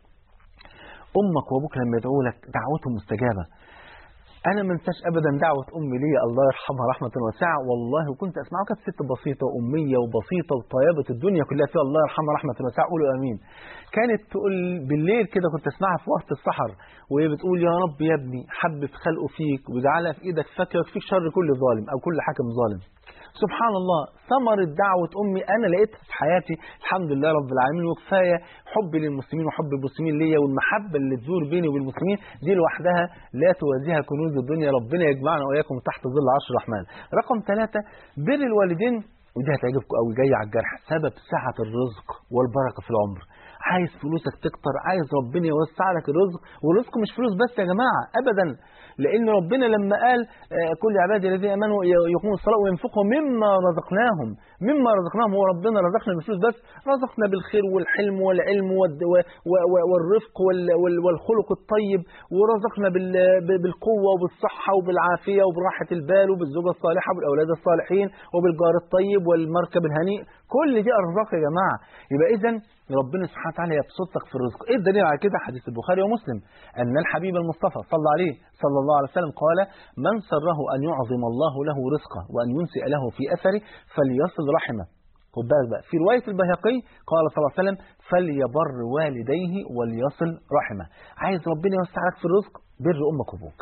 أمك وأبوك لما يدعوا لك دعوتهم مستجابة أنا ما انساش أبدا دعوة أمي لي الله يرحمها رحمة واسعة والله وكنت أسمعها كانت ست بسيطة وأمية وبسيطة وطيبة الدنيا كلها فيها الله يرحمها رحمة واسعة قولوا آمين كانت تقول بالليل كده كنت أسمعها في وقت السحر وهي بتقول يا رب يا ابني حبب خلقه فيك وجعلها في إيدك فاكر يكفيك شر كل ظالم أو كل حاكم ظالم سبحان الله ثمرة دعوة أمي أنا لقيتها في حياتي الحمد لله رب العالمين وكفاية حبي للمسلمين وحب المسلمين ليا والمحبة اللي تزور بيني وبين المسلمين دي لوحدها لا توازيها كنوز الدنيا ربنا يجمعنا وإياكم تحت ظل عرش الرحمن رقم ثلاثة بر الوالدين ودي هتعجبكم قوي جاي على الجرح سبب سعة الرزق والبركة في العمر عايز فلوسك تكتر عايز ربنا يوسع لك الرزق والرزق مش فلوس بس يا جماعة أبدا لأن ربنا لما قال آه، كل عبادي الذين آمنوا يقوموا الصلاة وينفقوا مما رزقناهم مما رزقناهم هو ربنا رزقنا بالفلوس بس رزقنا بالخير والحلم والعلم والد- و- و- و- والرفق وال- وال- والخلق الطيب ورزقنا بال- ب- بالقوة وبالصحة وبالعافية وبراحة البال وبالزوجة الصالحة وبالأولاد الصالحين وبالجار الطيب والمركب الهنيء كل دي أرزاق يا جماعة يبقى إذا ربنا سبحانه وتعالى يبسطك في الرزق ايه الدليل على كده حديث البخاري ومسلم ان الحبيب المصطفى صلى عليه صلى الله عليه وسلم قال من سره ان يعظم الله له رزقه وان ينسئ له في اثره فليصل رحمه خد بالك بقى في روايه البيهقي قال صلى الله عليه وسلم فليبر والديه وليصل رحمه عايز ربنا يوسع لك في الرزق بر امك وابوك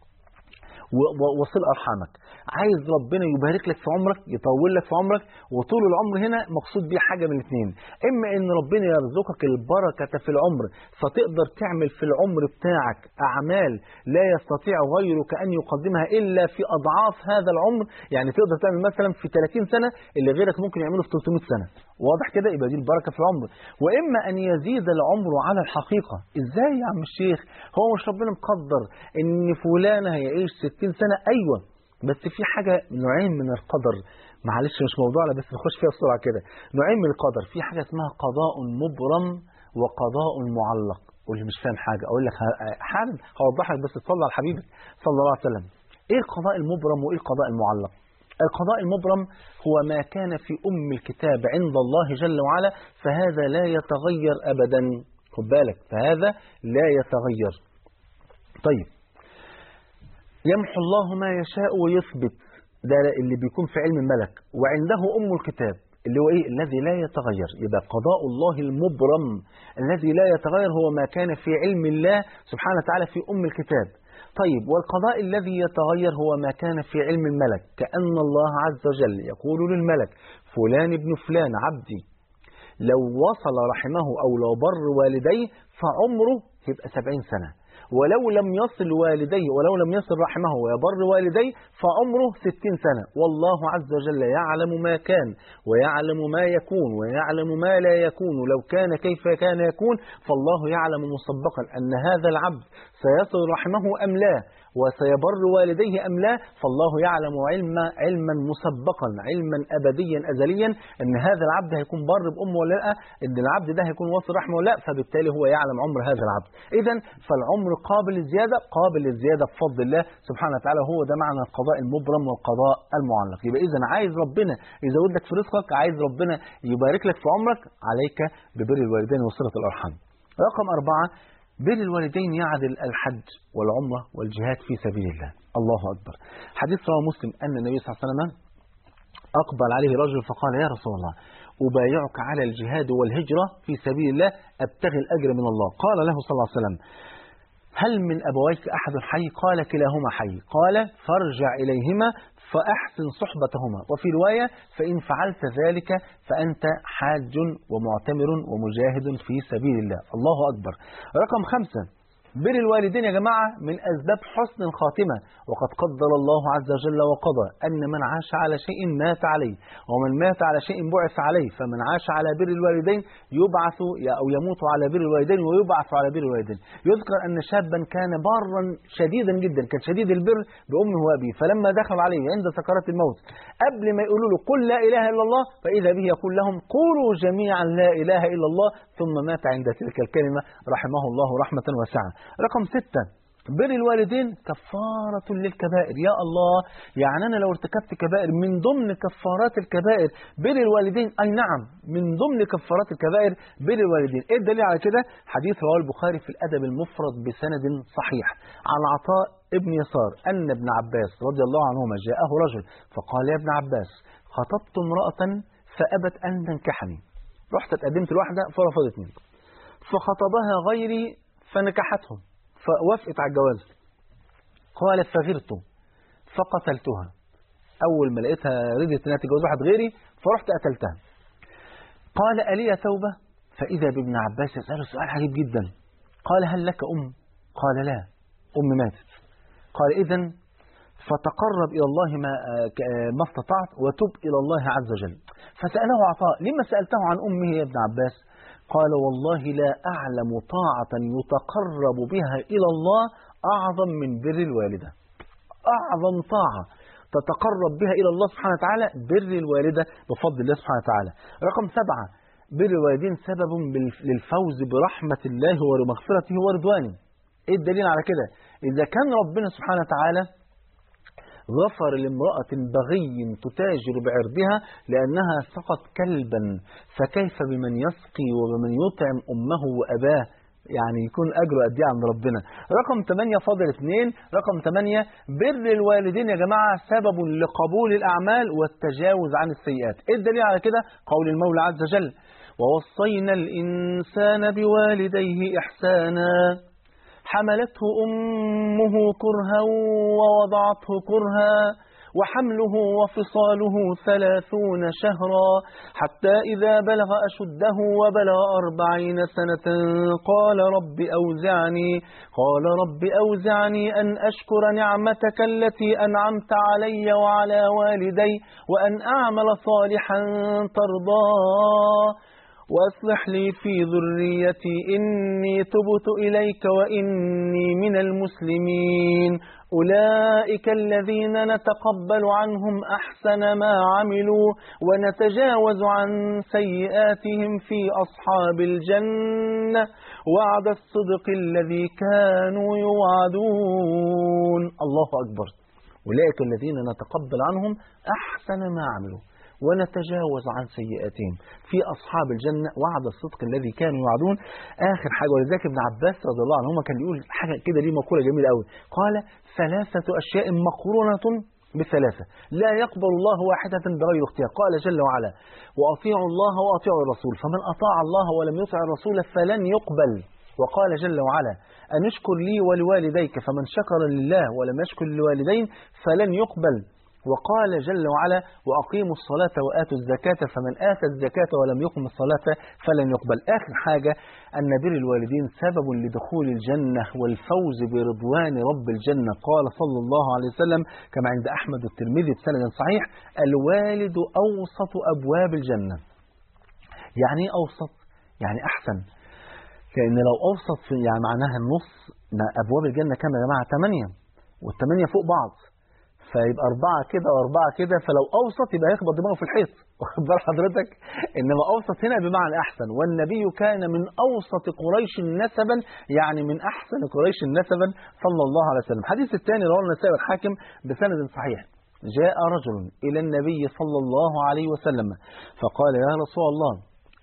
و- و- وصل ارحامك عايز ربنا يبارك لك في عمرك يطول لك في عمرك وطول العمر هنا مقصود بيه حاجه من الاثنين اما ان ربنا يرزقك البركه في العمر فتقدر تعمل في العمر بتاعك اعمال لا يستطيع غيرك ان يقدمها الا في اضعاف هذا العمر يعني تقدر تعمل مثلا في 30 سنه اللي غيرك ممكن يعمله في 300 سنه واضح كده يبقى دي البركه في العمر واما ان يزيد العمر على الحقيقه ازاي يا عم الشيخ هو مش ربنا مقدر ان فلان هيعيش 60 سنه ايوه بس في حاجه نوعين من القدر معلش مش موضوعنا بس نخش فيها بسرعه كده نوعين من القدر في حاجه اسمها قضاء مبرم وقضاء معلق واللي مش فاهم حاجه اقول لك ه- حالا هوضح لك بس تصلي على حبيبك صلى الله عليه وسلم ايه القضاء المبرم وايه القضاء المعلق القضاء المبرم هو ما كان في أم الكتاب عند الله جل وعلا فهذا لا يتغير أبدا خد بالك فهذا لا يتغير طيب يمحو الله ما يشاء ويثبت ده اللي بيكون في علم الملك وعنده أم الكتاب اللي هو إيه الذي لا يتغير يبقى قضاء الله المبرم الذي لا يتغير هو ما كان في علم الله سبحانه وتعالى في أم الكتاب طيب والقضاء الذي يتغير هو ما كان في علم الملك كأن الله عز وجل يقول للملك فلان ابن فلان عبدي لو وصل رحمه أو لو بر والديه فعمره يبقى سبعين سنة ولو لم يصل والديه ولو لم يصل رحمه ويبر والديه فعمره ستين سنة والله عز وجل يعلم ما كان ويعلم ما يكون ويعلم ما لا يكون لو كان كيف كان يكون فالله يعلم مسبقا أن هذا العبد سيصل رحمه أم لا وسيبر والديه أم لا فالله يعلم علم علما مسبقا علما أبديا أزليا أن هذا العبد هيكون بر بأمه ولا لا أن العبد ده هيكون واصل رحمه ولا لا فبالتالي هو يعلم عمر هذا العبد إذا فالعمر قابل للزيادة قابل للزيادة بفضل الله سبحانه وتعالى هو ده معنى القضاء المبرم والقضاء المعلق يبقى إذا عايز ربنا يزود لك في رزقك عايز ربنا يبارك لك في عمرك عليك ببر الوالدين وصلة الأرحام رقم أربعة بر الوالدين يعدل الحج والعمرة والجهاد في سبيل الله الله أكبر حديث رواه مسلم أن النبي صلى الله عليه وسلم أقبل عليه رجل فقال يا رسول الله أبايعك على الجهاد والهجرة في سبيل الله أبتغي الأجر من الله قال له صلى الله عليه وسلم هل من أبويك أحد حي قال كلاهما حي قال فارجع إليهما فأحسن صحبتهما وفي رواية فإن فعلت ذلك فأنت حاج ومعتمر ومجاهد في سبيل الله الله أكبر رقم خمسة بر الوالدين يا جماعة من أسباب حسن الخاتمة وقد قدر الله عز وجل وقضى أن من عاش على شيء مات عليه ومن مات على شيء بعث عليه فمن عاش على بر الوالدين يبعث أو يموت على بر الوالدين ويبعث على بر الوالدين يذكر أن شابا كان بارا شديدا جدا كان شديد البر بأمه وأبيه فلما دخل عليه عند سكرات الموت قبل ما يقولوا له قل لا إله إلا الله فإذا به يقول لهم قولوا جميعا لا إله إلا الله ثم مات عند تلك الكلمة رحمه الله رحمة واسعة رقم ستة بر الوالدين كفارة للكبائر يا الله يعني أنا لو ارتكبت كبائر من ضمن كفارات الكبائر بر الوالدين أي نعم من ضمن كفارات الكبائر بر الوالدين إيه الدليل على كده حديث رواه البخاري في الأدب المفرد بسند صحيح عن عطاء ابن يسار أن ابن عباس رضي الله عنهما جاءه رجل فقال يا ابن عباس خطبت امرأة فأبت أن تنكحني رحت اتقدمت لواحدة فرفضتني فخطبها غيري فنكحتهم فوافقت على الجواز قالت فغرت فقتلتها أول ما لقيتها رضيت إنها تتجوز واحد غيري فرحت قتلتها قال ألي توبة فإذا بابن عباس يسأله سؤال عجيب جدا قال هل لك أم قال لا أم ماتت قال إذا فتقرب إلى الله ما ما استطعت وتب إلى الله عز وجل فسأله عطاء لما سألته عن أمه يا ابن عباس قال والله لا أعلم طاعة يتقرب بها إلى الله أعظم من بر الوالدة أعظم طاعة تتقرب بها إلى الله سبحانه وتعالى بر الوالدة بفضل الله سبحانه وتعالى رقم سبعة بر الوالدين سبب للفوز برحمة الله ومغفرته ورضوانه إيه الدليل على كده إذا كان ربنا سبحانه وتعالى غفر لامرأة بغي تتاجر بعرضها لأنها سقط كلبا فكيف بمن يسقي وبمن يطعم أمه وأباه يعني يكون أجره قد ايه عند ربنا رقم 8 فاضل 2 رقم 8 بر الوالدين يا جماعة سبب لقبول الأعمال والتجاوز عن السيئات إيه الدليل على كده قول المولى عز وجل ووصينا الإنسان بوالديه إحسانا حملته أمه كرها ووضعته كرها وحمله وفصاله ثلاثون شهرا حتى إذا بلغ أشده وبلغ أربعين سنة قال رب أوزعني قال رب أوزعني أن أشكر نعمتك التي أنعمت علي وعلى والدي وأن أعمل صالحا ترضاه وأصلح لي في ذريتي إني تبت إليك وإني من المسلمين أولئك الذين نتقبل عنهم أحسن ما عملوا ونتجاوز عن سيئاتهم في أصحاب الجنة وعد الصدق الذي كانوا يوعدون الله أكبر أولئك الذين نتقبل عنهم أحسن ما عملوا ونتجاوز عن سيئاتهم في أصحاب الجنة وعد الصدق الذي كانوا يوعدون آخر حاجة ولذلك ابن عباس رضي الله عنهما كان يقول حاجة كده ليه مقولة جميلة قوي قال ثلاثة أشياء مقرونة بثلاثة لا يقبل الله واحدة بغير اختيار قال جل وعلا وأطيعوا الله وأطيعوا الرسول فمن أطاع الله ولم يطع الرسول فلن يقبل وقال جل وعلا أن اشكر لي ولوالديك فمن شكر لله ولم يشكر لوالدين فلن يقبل وقال جل وعلا وأقيموا الصلاة وآتوا الزكاة فمن آتى الزكاة ولم يقم الصلاة فلن يقبل آخر حاجة أن بر الوالدين سبب لدخول الجنة والفوز برضوان رب الجنة قال صلى الله عليه وسلم كما عند أحمد الترمذي بسند صحيح الوالد أوسط أبواب الجنة يعني إيه أوسط يعني أحسن لأن لو أوسط في يعني معناها النص أبواب الجنة كام يا جماعة ثمانية والثمانية فوق بعض فيبقى أربعة كده وأربعة كده فلو أوسط يبقى يخبط دماغه في الحيط واخد بال حضرتك إنما أوسط هنا بمعنى أحسن والنبي كان من أوسط قريش نسبا يعني من أحسن قريش نسبا صلى الله عليه وسلم الحديث الثاني رواه النسائي والحاكم بسند صحيح جاء رجل إلى النبي صلى الله عليه وسلم فقال يا رسول الله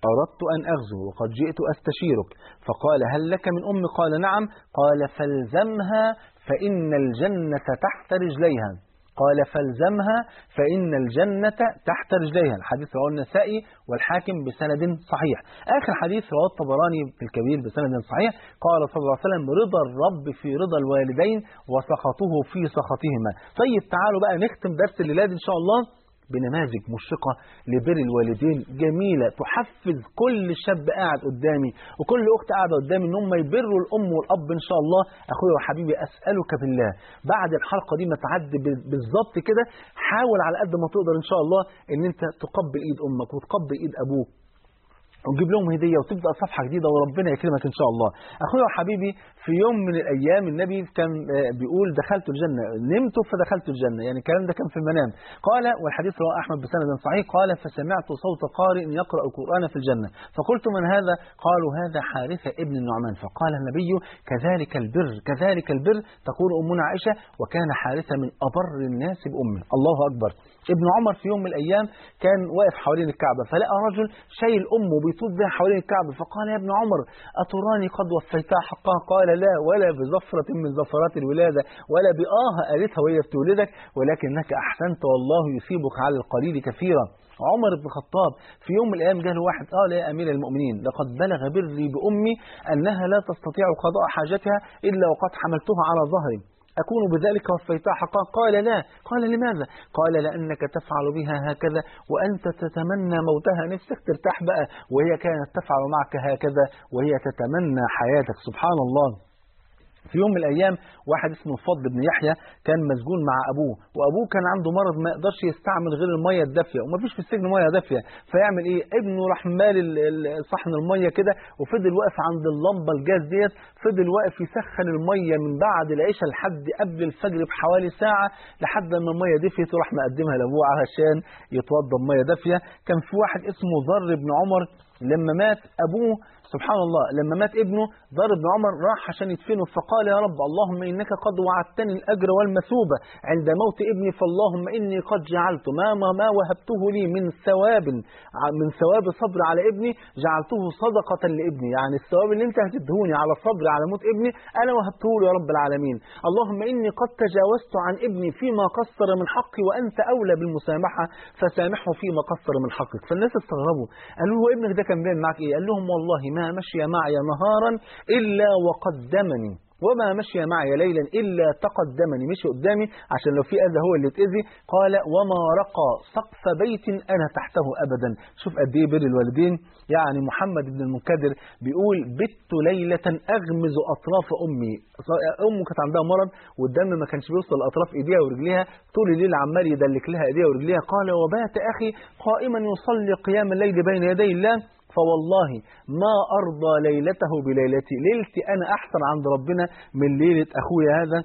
أردت أن أغزو وقد جئت أستشيرك فقال هل لك من أم قال نعم قال فالزمها فإن الجنة تحت رجليها قال فالزمها فإن الجنة تحت رجليها الحديث رواه النسائي والحاكم بسند صحيح آخر حديث رواه الطبراني في الكبير بسند صحيح قال صلى الله عليه وسلم رضا الرب في رضا الوالدين وسخطه في سخطهما طيب تعالوا بقى نختم درس الليلة دي إن شاء الله بنماذج مشرقة لبر الوالدين جميلة تحفز كل شاب قاعد قدامي وكل أخت قاعدة قدامي إن هم يبروا الأم والأب إن شاء الله أخويا وحبيبي أسألك بالله بعد الحلقة دي ما تعدي ب- بالظبط كده حاول على قد ما تقدر إن شاء الله إن أنت تقبل إيد أمك وتقبل إيد أبوك وتجيب لهم هديه وتبدا صفحه جديده وربنا يكرمك ان شاء الله. اخويا وحبيبي في يوم من الايام النبي كان آه، بيقول دخلت الجنه نمت فدخلت الجنه يعني الكلام ده كان في المنام. قال والحديث رواه احمد بسند صحيح قال فسمعت صوت قارئ يقرا القران في الجنه فقلت من هذا؟ قالوا هذا حارثه ابن النعمان فقال النبي كذلك البر كذلك البر تقول امنا عائشه وكان حارثه من ابر الناس بامه الله اكبر. ابن عمر في يوم من الايام كان واقف حوالين الكعبه فلقى رجل شايل امه بيطوف بها حوالين الكعبه فقال يا ابن عمر اتراني قد وفيتها حقها قال لا ولا بزفره من زفرات الولاده ولا بآه قالتها وهي بتولدك ولكنك احسنت والله يثيبك على القليل كثيرا عمر بن الخطاب في يوم من الايام جاء له واحد قال يا امير المؤمنين لقد بلغ بري بامي انها لا تستطيع قضاء حاجتها الا وقد حملتها على ظهري أكون بذلك وفيتها حقها قال لا قال لماذا قال لأنك تفعل بها هكذا وأنت تتمنى موتها نفسك ترتاح بقى وهي كانت تفعل معك هكذا وهي تتمنى حياتك سبحان الله في يوم من الايام واحد اسمه الفضل بن يحيى كان مسجون مع ابوه وابوه كان عنده مرض ما يقدرش يستعمل غير الميه الدافيه ومفيش في السجن ميه دافيه فيعمل ايه ابنه راح مال ال- ال- صحن الميه كده وفضل واقف عند اللمبه الجاز ديت فضل واقف يسخن الميه من بعد العشاء لحد قبل الفجر بحوالي ساعه لحد ما الميه دفيت وراح مقدمها لابوه علشان يتوضى بميه دافيه كان في واحد اسمه ذر بن عمر لما مات ابوه سبحان الله لما مات ابنه ضر بن عمر راح عشان يدفنه فقال يا رب اللهم انك قد وعدتني الاجر والمثوبه عند موت ابني فاللهم اني قد جعلت ما ما, ما وهبته لي من ثواب من ثواب صبر على ابني جعلته صدقه لابني يعني الثواب اللي انت هتدهوني على صبر على موت ابني انا وهبته له يا رب العالمين اللهم اني قد تجاوزت عن ابني فيما قصر من حقي وانت اولى بالمسامحه فسامحه فيما قصر من حقك فالناس استغربوا قالوا له ابنك ده كان بيعمل معاك ايه قال لهم والله ما مشي معي نهارا الا وقدمني وما مشي معي ليلا الا تقدمني مشي قدامي عشان لو في اذى هو اللي اتاذي قال وما رقى سقف بيت انا تحته ابدا شوف قد ايه بر الوالدين يعني محمد بن المنكدر بيقول بت ليله اغمز اطراف امي امه كانت عندها مرض والدم ما كانش بيوصل لاطراف ايديها ورجليها طول الليل عمال يدلك لها ايديها ورجليها قال وبات اخي قائما يصلي قيام الليل بين يدي الله فوالله ما أرضى ليلته بليلتي ليلتي أنا أحسن عند ربنا من ليلة أخويا هذا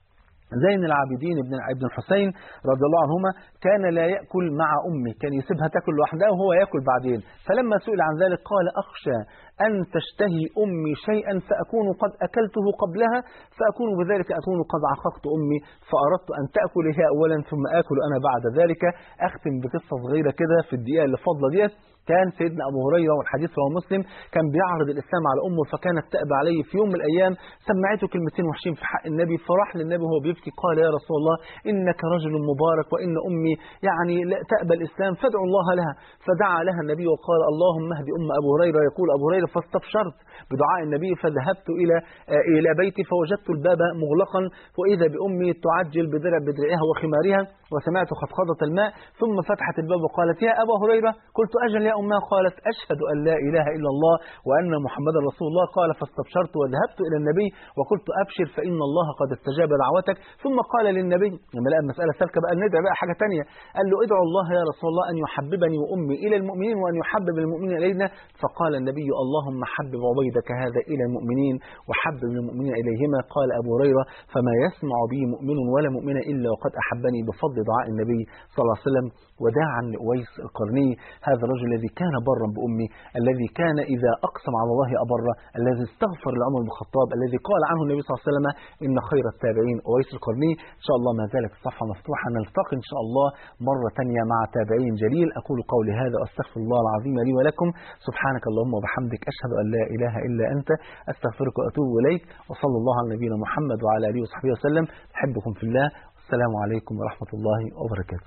زين العابدين ابن ابن الحسين رضي الله عنهما كان لا يأكل مع أمه كان يسيبها تاكل لوحدها وهو يأكل بعدين فلما سئل عن ذلك قال أخشى أن تشتهي أمي شيئا فأكون قد أكلته قبلها فأكون بذلك أكون قد عققت أمي فأردت أن تأكل هي أولا ثم آكل أنا بعد ذلك أختم بقصة صغيرة كده في الدقيقة اللي فاضلة ديت كان سيدنا أبو هريرة والحديث رواه مسلم كان بيعرض الإسلام على أمه فكانت تأبى عليه في يوم من الأيام سمعته كلمتين وحشين في حق النبي فراح للنبي وهو بيبكي قال يا رسول الله إنك رجل مبارك وإن أمي يعني لا تأبى الإسلام فادعوا الله لها فدعا لها النبي وقال اللهم اهد أم أبو هريرة يقول أبو هريرة فاستبشرت بدعاء النبي فذهبت إلى إلى بيتي فوجدت الباب مغلقا وإذا بأمي تعجل بدرع بدرعها وخمارها وسمعت خفخضة الماء ثم فتحت الباب وقالت يا أبا هريرة قلت أجل يا أمها قالت أشهد أن لا إله إلا الله وأن محمدا رسول الله قال فاستبشرت وذهبت إلى النبي وقلت أبشر فإن الله قد استجاب دعوتك ثم قال للنبي لما لقى المسألة سالكة بقى ندعي بقى حاجة تانية قال له ادعو الله يا رسول الله أن يحببني وأمي إلى المؤمنين وأن يحبب المؤمنين إلينا فقال النبي اللهم حبب عبيدك هذا إلى المؤمنين وحبب المؤمنين إليهما قال أبو هريرة فما يسمع بي مؤمن ولا مؤمنة إلا وقد أحبني بفضل دعاء النبي صلى الله عليه وسلم وداعا لأويس القرني هذا الرجل الذي كان برا بأمي الذي كان إذا أقسم على الله أبر الذي استغفر لعمر بن الخطاب الذي قال عنه النبي صلى الله عليه وسلم إن خير التابعين أويس القرني إن شاء الله ما زالت الصفحة مفتوحة نلتقي إن شاء الله مرة تانية مع تابعين جليل أقول قولي هذا وأستغفر الله العظيم لي ولكم سبحانك اللهم وبحمدك أشهد أن لا إله إلا أنت أستغفرك وأتوب إليك وصلى الله على نبينا محمد وعلى آله وصحبه وسلم أحبكم في الله السلام عليكم ورحمة الله وبركاته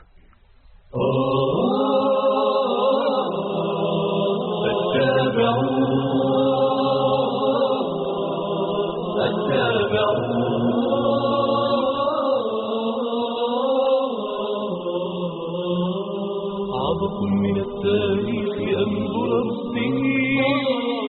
عبق من التاريخ أنظر السنين